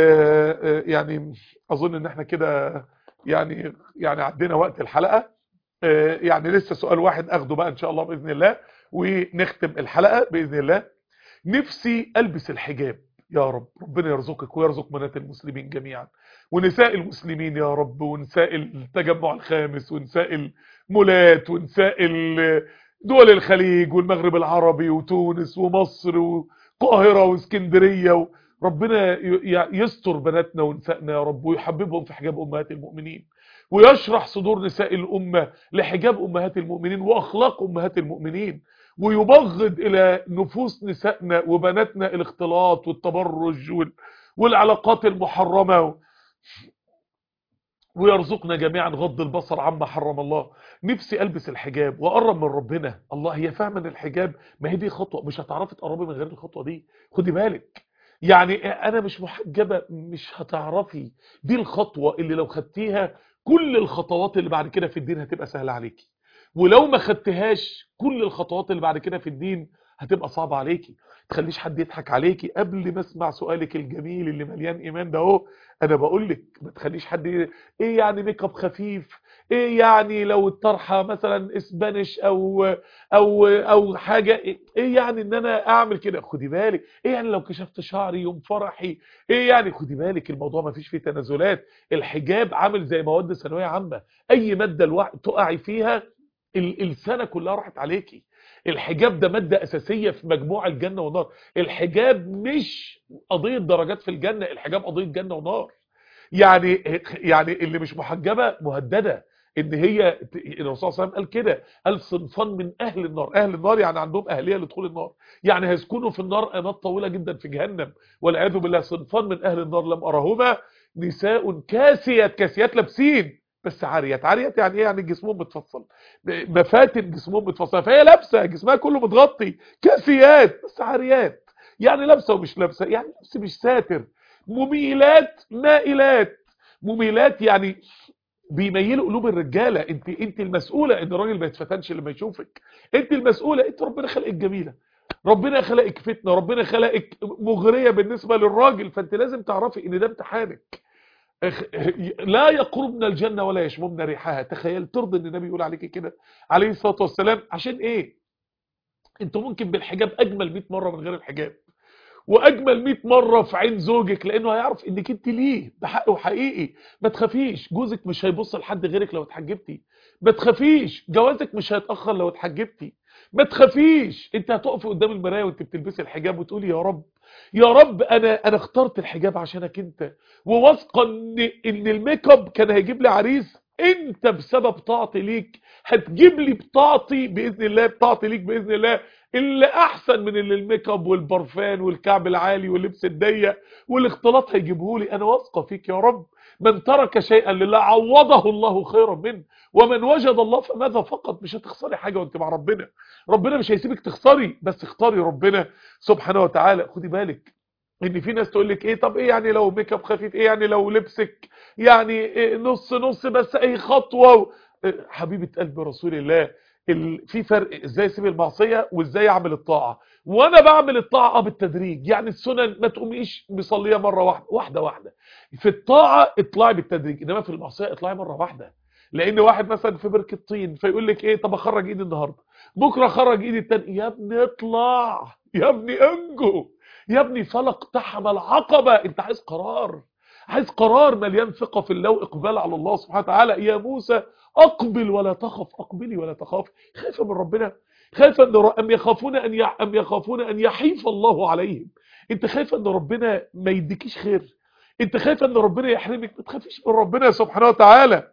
يعني اظن ان احنا كده يعني يعني عدينا وقت الحلقة يعني لسه سؤال واحد اخده بقى ان شاء الله باذن الله ونختم الحلقة باذن الله نفسي البس الحجاب يا رب ربنا يرزقك ويرزق بنات المسلمين جميعا ونساء المسلمين يا رب ونساء التجمع الخامس ونساء المولات ونساء دول الخليج والمغرب العربي وتونس ومصر والقاهرة واسكندرية ربنا يستر بناتنا ونسائنا يا رب ويحببهم في حجاب امهات المؤمنين ويشرح صدور نساء الامه لحجاب امهات المؤمنين واخلاق امهات المؤمنين ويبغض الى نفوس نسائنا وبناتنا الاختلاط والتبرج والعلاقات المحرمه ويرزقنا جميعا غض البصر عما حرم الله نفسي البس الحجاب واقرب من ربنا الله هي فاهمه ان الحجاب ما هي دي خطوه مش هتعرفي تقربي من غير الخطوه دي خدي بالك يعني انا مش محجبة مش هتعرفي دي الخطوة اللي لو خدتيها كل الخطوات اللي بعد كده في الدين هتبقى سهلة عليكي ولو ما خدتهاش كل الخطوات اللي بعد كده في الدين هتبقى صعبة عليكي تخليش حد يضحك عليكي قبل ما اسمع سؤالك الجميل اللي مليان ايمان ده اهو انا بقول لك ما تخليش حد ي... ايه يعني ميك اب خفيف ايه يعني لو الطرحه مثلا اسبانيش او او او حاجه ايه يعني ان انا اعمل كده خدي بالك ايه يعني لو كشفت شعري يوم فرحي ايه يعني خدي بالك الموضوع ما فيش فيه تنازلات الحجاب عامل زي مواد ثانويه عامه اي ماده الوقت تقعي فيها السنه كلها راحت عليكي الحجاب ده مادة أساسية في مجموع الجنة والنار الحجاب مش قضية درجات في الجنة الحجاب قضية جنة ونار يعني يعني اللي مش محجبه مهدده ان هي الرسول صلى الله عليه وسلم قال كده قال صنفان من اهل النار اهل النار يعني عندهم اهليه لدخول النار يعني هيسكنوا في النار انات طويله جدا في جهنم والعياذ بالله صنفان من اهل النار لم ارهما نساء كاسيات كاسيات لابسين بس عاريات عاريات يعني ايه يعني جسمهم متفصل مفاتن جسمهم متفصله فهي لابسه جسمها كله متغطي كاسيات بس عاريات يعني لابسه ومش لابسه يعني لبس مش ساتر مميلات مائلات مميلات يعني بيميلوا قلوب الرجاله انت انت المسؤوله ان الراجل ما يتفتنش لما يشوفك انت المسؤوله انت ربنا خلقك جميله ربنا خلقك فتنه ربنا خلقك مغريه بالنسبه للراجل فانت لازم تعرفي ان ده امتحانك لا يقربن الجنه ولا يشممن ريحها تخيل ترضي ان النبي يقول عليك كده عليه الصلاه والسلام عشان ايه انت ممكن بالحجاب اجمل 100 مره من غير الحجاب واجمل 100 مره في عين زوجك لانه هيعرف انك انت ليه بحق وحقيقي ما تخافيش جوزك مش هيبص لحد غيرك لو اتحجبتي ما تخافيش جوازك مش هيتاخر لو اتحجبتي ما تخافيش انت هتقفي قدام المرايه وانت بتلبسي الحجاب وتقولي يا رب يا رب انا انا اخترت الحجاب عشانك انت وواثقه ان ان الميك اب كان هيجيب لي عريس انت بسبب طاعتي ليك هتجيب لي بطاعتي باذن الله بطاعتي ليك باذن الله اللي احسن من اللي الميك اب والبرفان والكعب العالي واللبس الضيق والاختلاط هيجيبه لي انا واثقه فيك يا رب من ترك شيئا لله عوضه الله خيرا منه ومن وجد الله فماذا فقط مش هتخسري حاجه وانت مع ربنا ربنا مش هيسيبك تخسري بس اختاري ربنا سبحانه وتعالى خدي بالك ان في ناس تقول لك ايه طب ايه يعني لو ميك اب خفيف ايه يعني لو لبسك يعني إيه نص نص بس اي خطوه حبيبه قلب رسول الله ال... في فرق ازاي اسيب المعصيه وازاي اعمل الطاعه وانا بعمل الطاعه بالتدريج يعني السنن ما تقوميش مصليه مره واحده واحده واحده في الطاعه اطلعي بالتدريج انما في المعصيه اطلعي مره واحده لان واحد مثلا في بركه طين فيقول لك ايه طب اخرج ايدي النهارده بكره اخرج ايدي التاني يا ابني اطلع يا ابني انجو يا ابني فلق تحم العقبه انت عايز قرار عايز قرار مليان ثقه في الله واقبال على الله سبحانه وتعالى يا موسى اقبل ولا تخف اقبلي ولا تخافي خايفه من ربنا خايفه ان ام يخافون ان ي... ام يخافون ان يحيف الله عليهم انت خايفه ان ربنا ما يديكيش خير انت خايفه ان ربنا يحرمك ما تخافيش من ربنا سبحانه وتعالى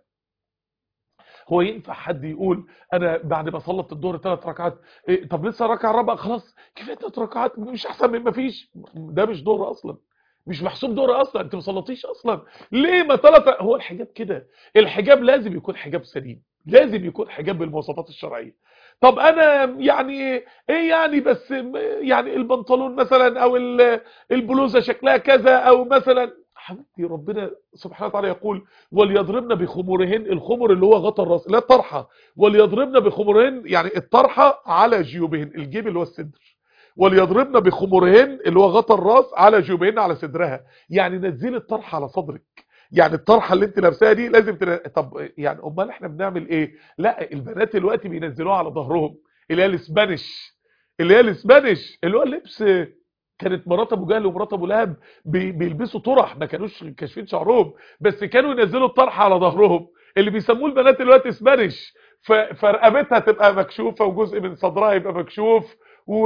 هو ينفع حد يقول انا بعد ما صلت الظهر ثلاث ركعات إيه طب لسه ركعه رابعه خلاص كفايه ثلاث ركعات مش احسن من ما فيش ده مش ظهر اصلا مش محسوب دور اصلا انت ما صليتيش اصلا ليه ما ثلاث هو الحجاب كده الحجاب لازم يكون حجاب سليم لازم يكون حجاب بالمواصفات الشرعيه طب انا يعني ايه يعني بس يعني البنطلون مثلا او البلوزه شكلها كذا او مثلا حبيبتي ربنا سبحانه وتعالى يقول وليضربن بخمورهن الخمر اللي هو غطى الراس لا الطرحه وليضربن بخمورهن يعني الطرحه على جيوبهن الجيب اللي هو الصدر وليضربن بخمورهن اللي هو غطى الراس على جيوبهن على صدرها يعني نزلي الطرحه على صدرك يعني الطرحه اللي انت لابساها دي لازم تن... طب يعني امال احنا بنعمل ايه لا البنات دلوقتي بينزلوها على ظهرهم اللي هي الاسبانيش اللي هي الاسبانيش اللي هو اللبس كانت مرات ابو جهل ومرات ابو لهب بي... بيلبسوا طرح ما كانوش كاشفين شعرهم بس كانوا ينزلوا الطرحه على ظهرهم اللي بيسموه البنات دلوقتي اسبانيش ف... فرقبتها تبقى مكشوفه وجزء من صدرها يبقى مكشوف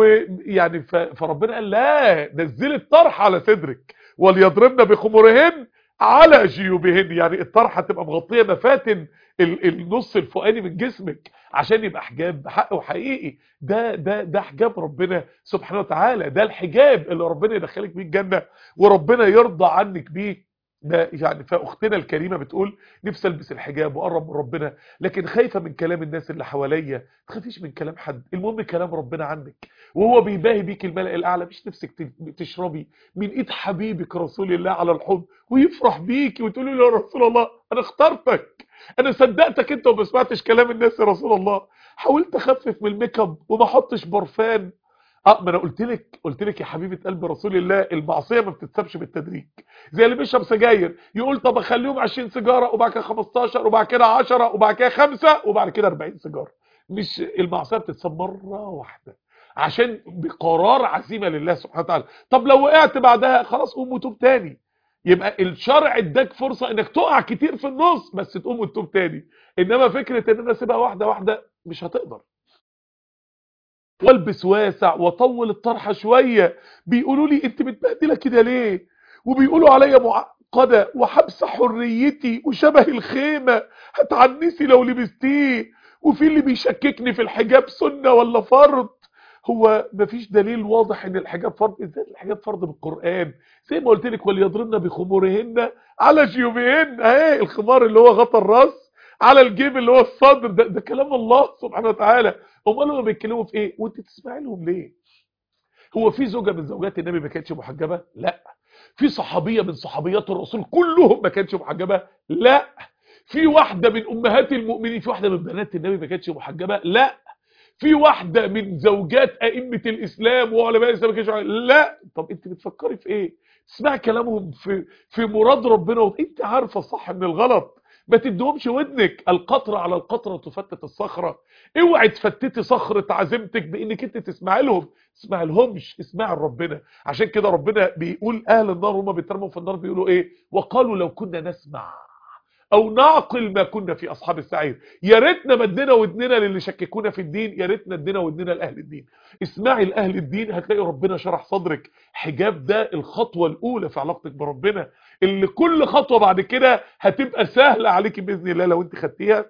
ويعني ف... فربنا قال لا نزلي الطرح على صدرك وليضربن بخمورهن على جيوبهن يعني الطرحه تبقى مغطيه مفاتن النص الفوقاني من جسمك عشان يبقى حجاب بحق وحقيقي ده ده ده حجاب ربنا سبحانه وتعالى ده الحجاب اللي ربنا يدخلك بيه الجنه وربنا يرضى عنك بيه ده يعني فاختنا الكريمه بتقول نفسي البس الحجاب واقرب من ربنا لكن خايفه من كلام الناس اللي حواليا ما تخافيش من كلام حد المهم كلام ربنا عنك وهو بيباهي بيك الملأ الاعلى مش نفسك تشربي من ايد حبيبك رسول الله على الحوض ويفرح بيكي وتقولي له يا رسول الله انا اخترتك انا صدقتك انت وما سمعتش كلام الناس يا رسول الله حاولت اخفف من الميك اب وما احطش برفان اه ما انا قلت لك قلت لك يا حبيبه قلب رسول الله المعصيه ما بتتسابش بالتدريج زي اللي بيشرب سجاير يقول طب اخليهم 20 سيجاره وبعد كده 15 وبعد كده 10 وبعد كده 5 وبعد كده 40 سيجاره مش المعصيه بتتساب مره واحده عشان بقرار عزيمه لله سبحانه وتعالى طب لو وقعت بعدها خلاص قوم وتوب تاني يبقى الشرع اداك فرصه انك تقع كتير في النص بس تقوم وتتوب تاني انما فكره ان انا اسيبها واحده واحده مش هتقدر والبس واسع واطول الطرحه شويه بيقولوا لي انت متبهدله كده ليه وبيقولوا عليا مع... معقدة وحبس حريتي وشبه الخيمة هتعنسي لو لبستيه وفي اللي بيشككني في الحجاب سنة ولا فرض هو مفيش دليل واضح ان الحجاب فرض ازاي الحجاب فرض بالقرآن زي ما قلت لك وليضربن بخمورهن على جيوبهن اهي الخمار اللي هو غطى الراس على الجيب اللي هو الصدر ده, ده كلام الله سبحانه وتعالى امال هم بيتكلموا في ايه وانت تسمعي لهم ليه هو في زوجة من زوجات النبي ما كانتش محجبة لا في صحابية من صحابيات الرسول كلهم ما كانتش محجبة لا في واحدة من امهات المؤمنين في واحدة من بنات النبي ما كانتش محجبة لا في واحدة من زوجات ائمة الاسلام وعلماء الاسلام ما كانتش محجبة لا طب انت بتفكري في ايه تسمعي كلامهم في في مراد ربنا وانت عارفة الصح من الغلط ما تدهمش ودنك القطرة على القطرة تفتت الصخرة اوعي تفتتي صخرة عزيمتك بانك انت تسمع لهم اسمع لهمش اسمع لربنا عشان كده ربنا بيقول اهل النار هما بيترموا في النار بيقولوا ايه وقالوا لو كنا نسمع او نعقل ما كنا في اصحاب السعير يا ريتنا مدنا ودننا للي شككونا في الدين يا ريتنا ادينا ودننا لاهل الدين اسمعي لاهل الدين هتلاقي ربنا شرح صدرك حجاب ده الخطوه الاولى في علاقتك بربنا اللي كل خطوه بعد كده هتبقى سهله عليكي باذن الله لو انت خدتيها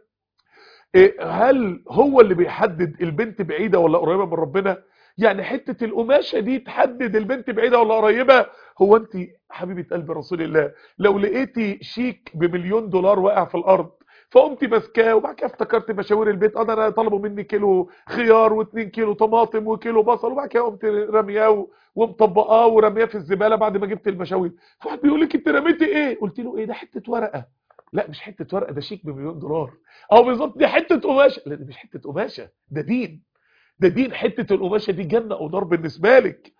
هل هو اللي بيحدد البنت بعيده ولا قريبه من ربنا يعني حته القماشه دي تحدد البنت بعيده ولا قريبه هو انت حبيبه قلب رسول الله لو لقيتي شيك بمليون دولار واقع في الارض فقمت ماسكاه وبعد كده افتكرت مشاوير البيت اه انا طلبوا مني كيلو خيار و2 كيلو طماطم وكيلو بصل وبعد كده قمت رمياه ومطبقاه ورمياه في الزباله بعد ما جبت المشاوير فواحد بيقول لك انت رميتي ايه قلت له ايه ده حته ورقه لا مش حته ورقه ده شيك بمليون دولار او بالظبط دي حته قماشه لا دي مش حته قماشه ده دين ده دين حته القماشه دي جنه او نار بالنسبه لك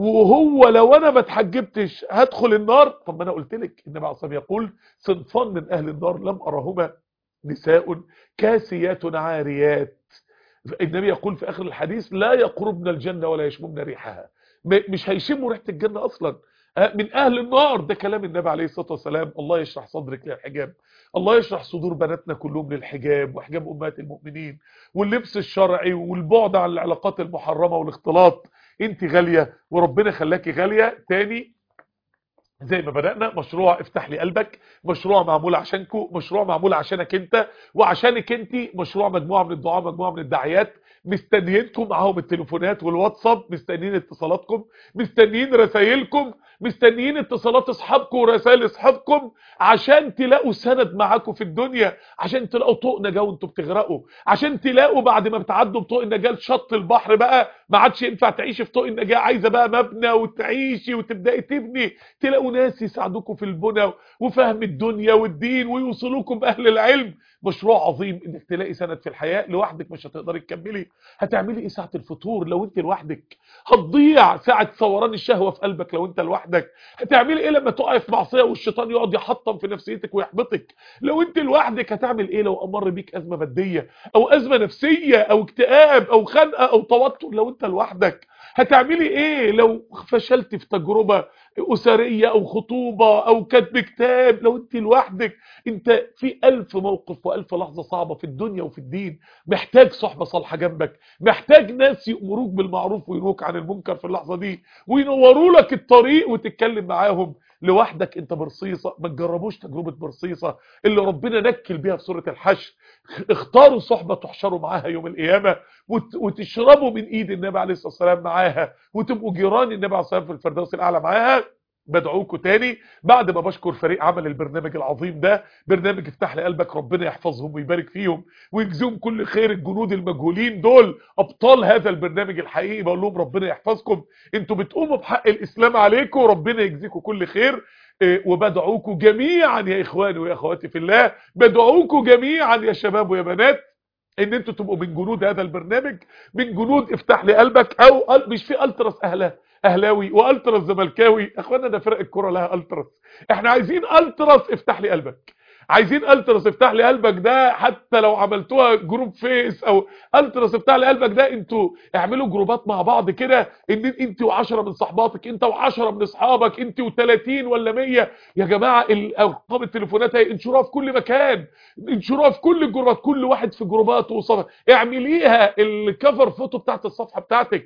وهو لو انا ما اتحجبتش هدخل النار طب ما انا قلت لك النبي عليه الصلاه يقول صنفان من اهل النار لم ارهما نساء كاسيات عاريات النبي يقول في اخر الحديث لا يقربن الجنه ولا يشممن ريحها مش هيشموا ريحه الجنه اصلا من اهل النار ده كلام النبي عليه الصلاه والسلام الله يشرح صدرك للحجاب الله يشرح صدور بناتنا كلهم للحجاب وحجاب امهات المؤمنين واللبس الشرعي والبعد عن العلاقات المحرمه والاختلاط انت غاليه وربنا خلاكي غاليه تاني زي ما بدأنا مشروع افتح لي قلبك مشروع معمول عشانكو مشروع معمول عشانك انت وعشانك انت مشروع مجموعة من الدعاء مجموعة من الداعيات مستنيينكم معاهم التليفونات والواتساب مستنيين اتصالاتكم مستنيين رسائلكم مستنيين اتصالات اصحابكم ورسائل اصحابكم عشان تلاقوا سند معاكم في الدنيا عشان تلاقوا طوق نجاه وانتوا بتغرقوا عشان تلاقوا بعد ما بتعدوا بطوق النجاه لشط البحر بقى ما عادش ينفع تعيشي في طوق النجاه عايزه بقى مبنى وتعيشي وتبداي تبني تلاقوا ناس يساعدوكم في البنى وفهم الدنيا والدين ويوصلوكم باهل العلم مشروع عظيم انك تلاقي سند في الحياه لوحدك مش هتقدري تكملي هتعملي ايه ساعه الفطور لو انت لوحدك هتضيع ساعه ثوران الشهوه في قلبك لو انت لوحدك هتعملي ايه لما تقعي في معصيه والشيطان يقعد يحطم في نفسيتك ويحبطك لو انت لوحدك هتعمل ايه لو امر بيك ازمه ماديه او ازمه نفسيه او اكتئاب او خنقه او توتر لو انت لوحدك هتعملي ايه لو فشلت في تجربه اسريه او خطوبه او كتب كتاب لو انت لوحدك انت في الف موقف والف لحظه صعبه في الدنيا وفي الدين محتاج صحبه صالحه جنبك محتاج ناس يأمروك بالمعروف وينهوك عن المنكر في اللحظه دي وينوروا لك الطريق وتتكلم معاهم لوحدك انت برصيصه ما تجربوش تجربه برصيصه اللي ربنا نكل بيها في سوره الحشر اختاروا صحبه تحشروا معاها يوم القيامه وتشربوا من ايد النبي عليه الصلاه والسلام معاها وتبقوا جيران النبي عليه الصلاه والسلام في الفردوس الاعلى معاها بدعوكم تاني بعد ما بشكر فريق عمل البرنامج العظيم ده برنامج افتح لي قلبك ربنا يحفظهم ويبارك فيهم ويجزيهم كل خير الجنود المجهولين دول ابطال هذا البرنامج الحقيقي بقول لهم ربنا يحفظكم انتوا بتقوموا بحق الاسلام عليكم ربنا يجزيكم كل خير وبدعوكم جميعا يا اخواني ويا اخواتي في الله بدعوكم جميعا يا شباب ويا بنات ان انتوا تبقوا من جنود هذا البرنامج من جنود افتح لي قلبك او مش في التراس اهلا اهلاوي والتراس زملكاوي اخوانا ده فرق الكوره لها التراس احنا عايزين التراس افتح لي قلبك عايزين التراس افتح لي قلبك ده حتى لو عملتوها جروب فيس او التراس افتح لي قلبك ده انتوا اعملوا جروبات مع بعض كده ان انت و10 من صحباتك انت و10 من اصحابك انت و30 ولا 100 يا جماعه ارقام التليفونات هي انشروها في كل مكان انشروها في كل الجروبات كل واحد في جروباته وصفحه اعمليها الكفر فوتو بتاعت الصفحه بتاعتك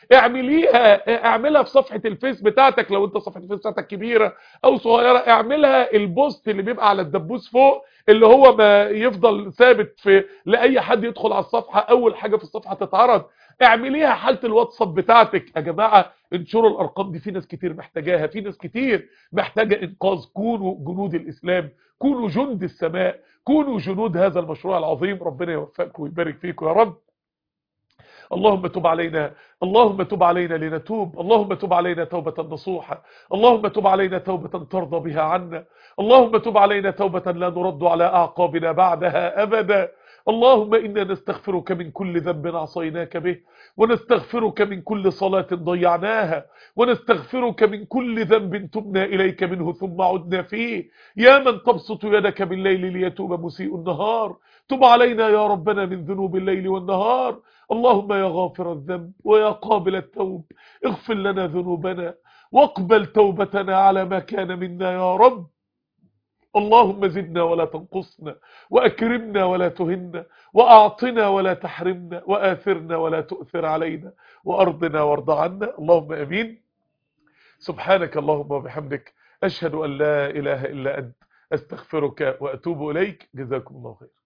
اعمليها اعملها في صفحة الفيس بتاعتك لو انت صفحة الفيس بتاعتك كبيرة او صغيرة اعملها البوست اللي بيبقى على الدبوس فوق اللي هو ما يفضل ثابت في لاي حد يدخل على الصفحة اول حاجة في الصفحة تتعرض اعمليها حالة الواتساب بتاعتك يا جماعة انشروا الارقام دي في ناس كتير محتاجاها في ناس كتير محتاجة انقاذ كونوا جنود الاسلام كونوا جند السماء كونوا جنود هذا المشروع العظيم ربنا يوفقكم ويبارك فيكم يا رب اللهم تب علينا اللهم تب علينا لنتوب اللهم تب علينا توبة نصوحة اللهم تب علينا توبة ترضى بها عنا اللهم تب علينا توبة لا نرد على أعقابنا بعدها أبدا اللهم إنا نستغفرك من كل ذنب عصيناك به ونستغفرك من كل صلاة ضيعناها ونستغفرك من كل ذنب تبنا إليك منه ثم عدنا فيه يا من تبسط يدك بالليل ليتوب مسيء النهار تب علينا يا ربنا من ذنوب الليل والنهار اللهم يا غافر الذنب ويا قابل التوب اغفر لنا ذنوبنا واقبل توبتنا على ما كان منا يا رب اللهم زدنا ولا تنقصنا وأكرمنا ولا تهنا وأعطنا ولا تحرمنا وآثرنا ولا تؤثر علينا وأرضنا وارض عنا اللهم أمين سبحانك اللهم وبحمدك أشهد أن لا إله إلا أنت أستغفرك وأتوب إليك جزاكم الله خير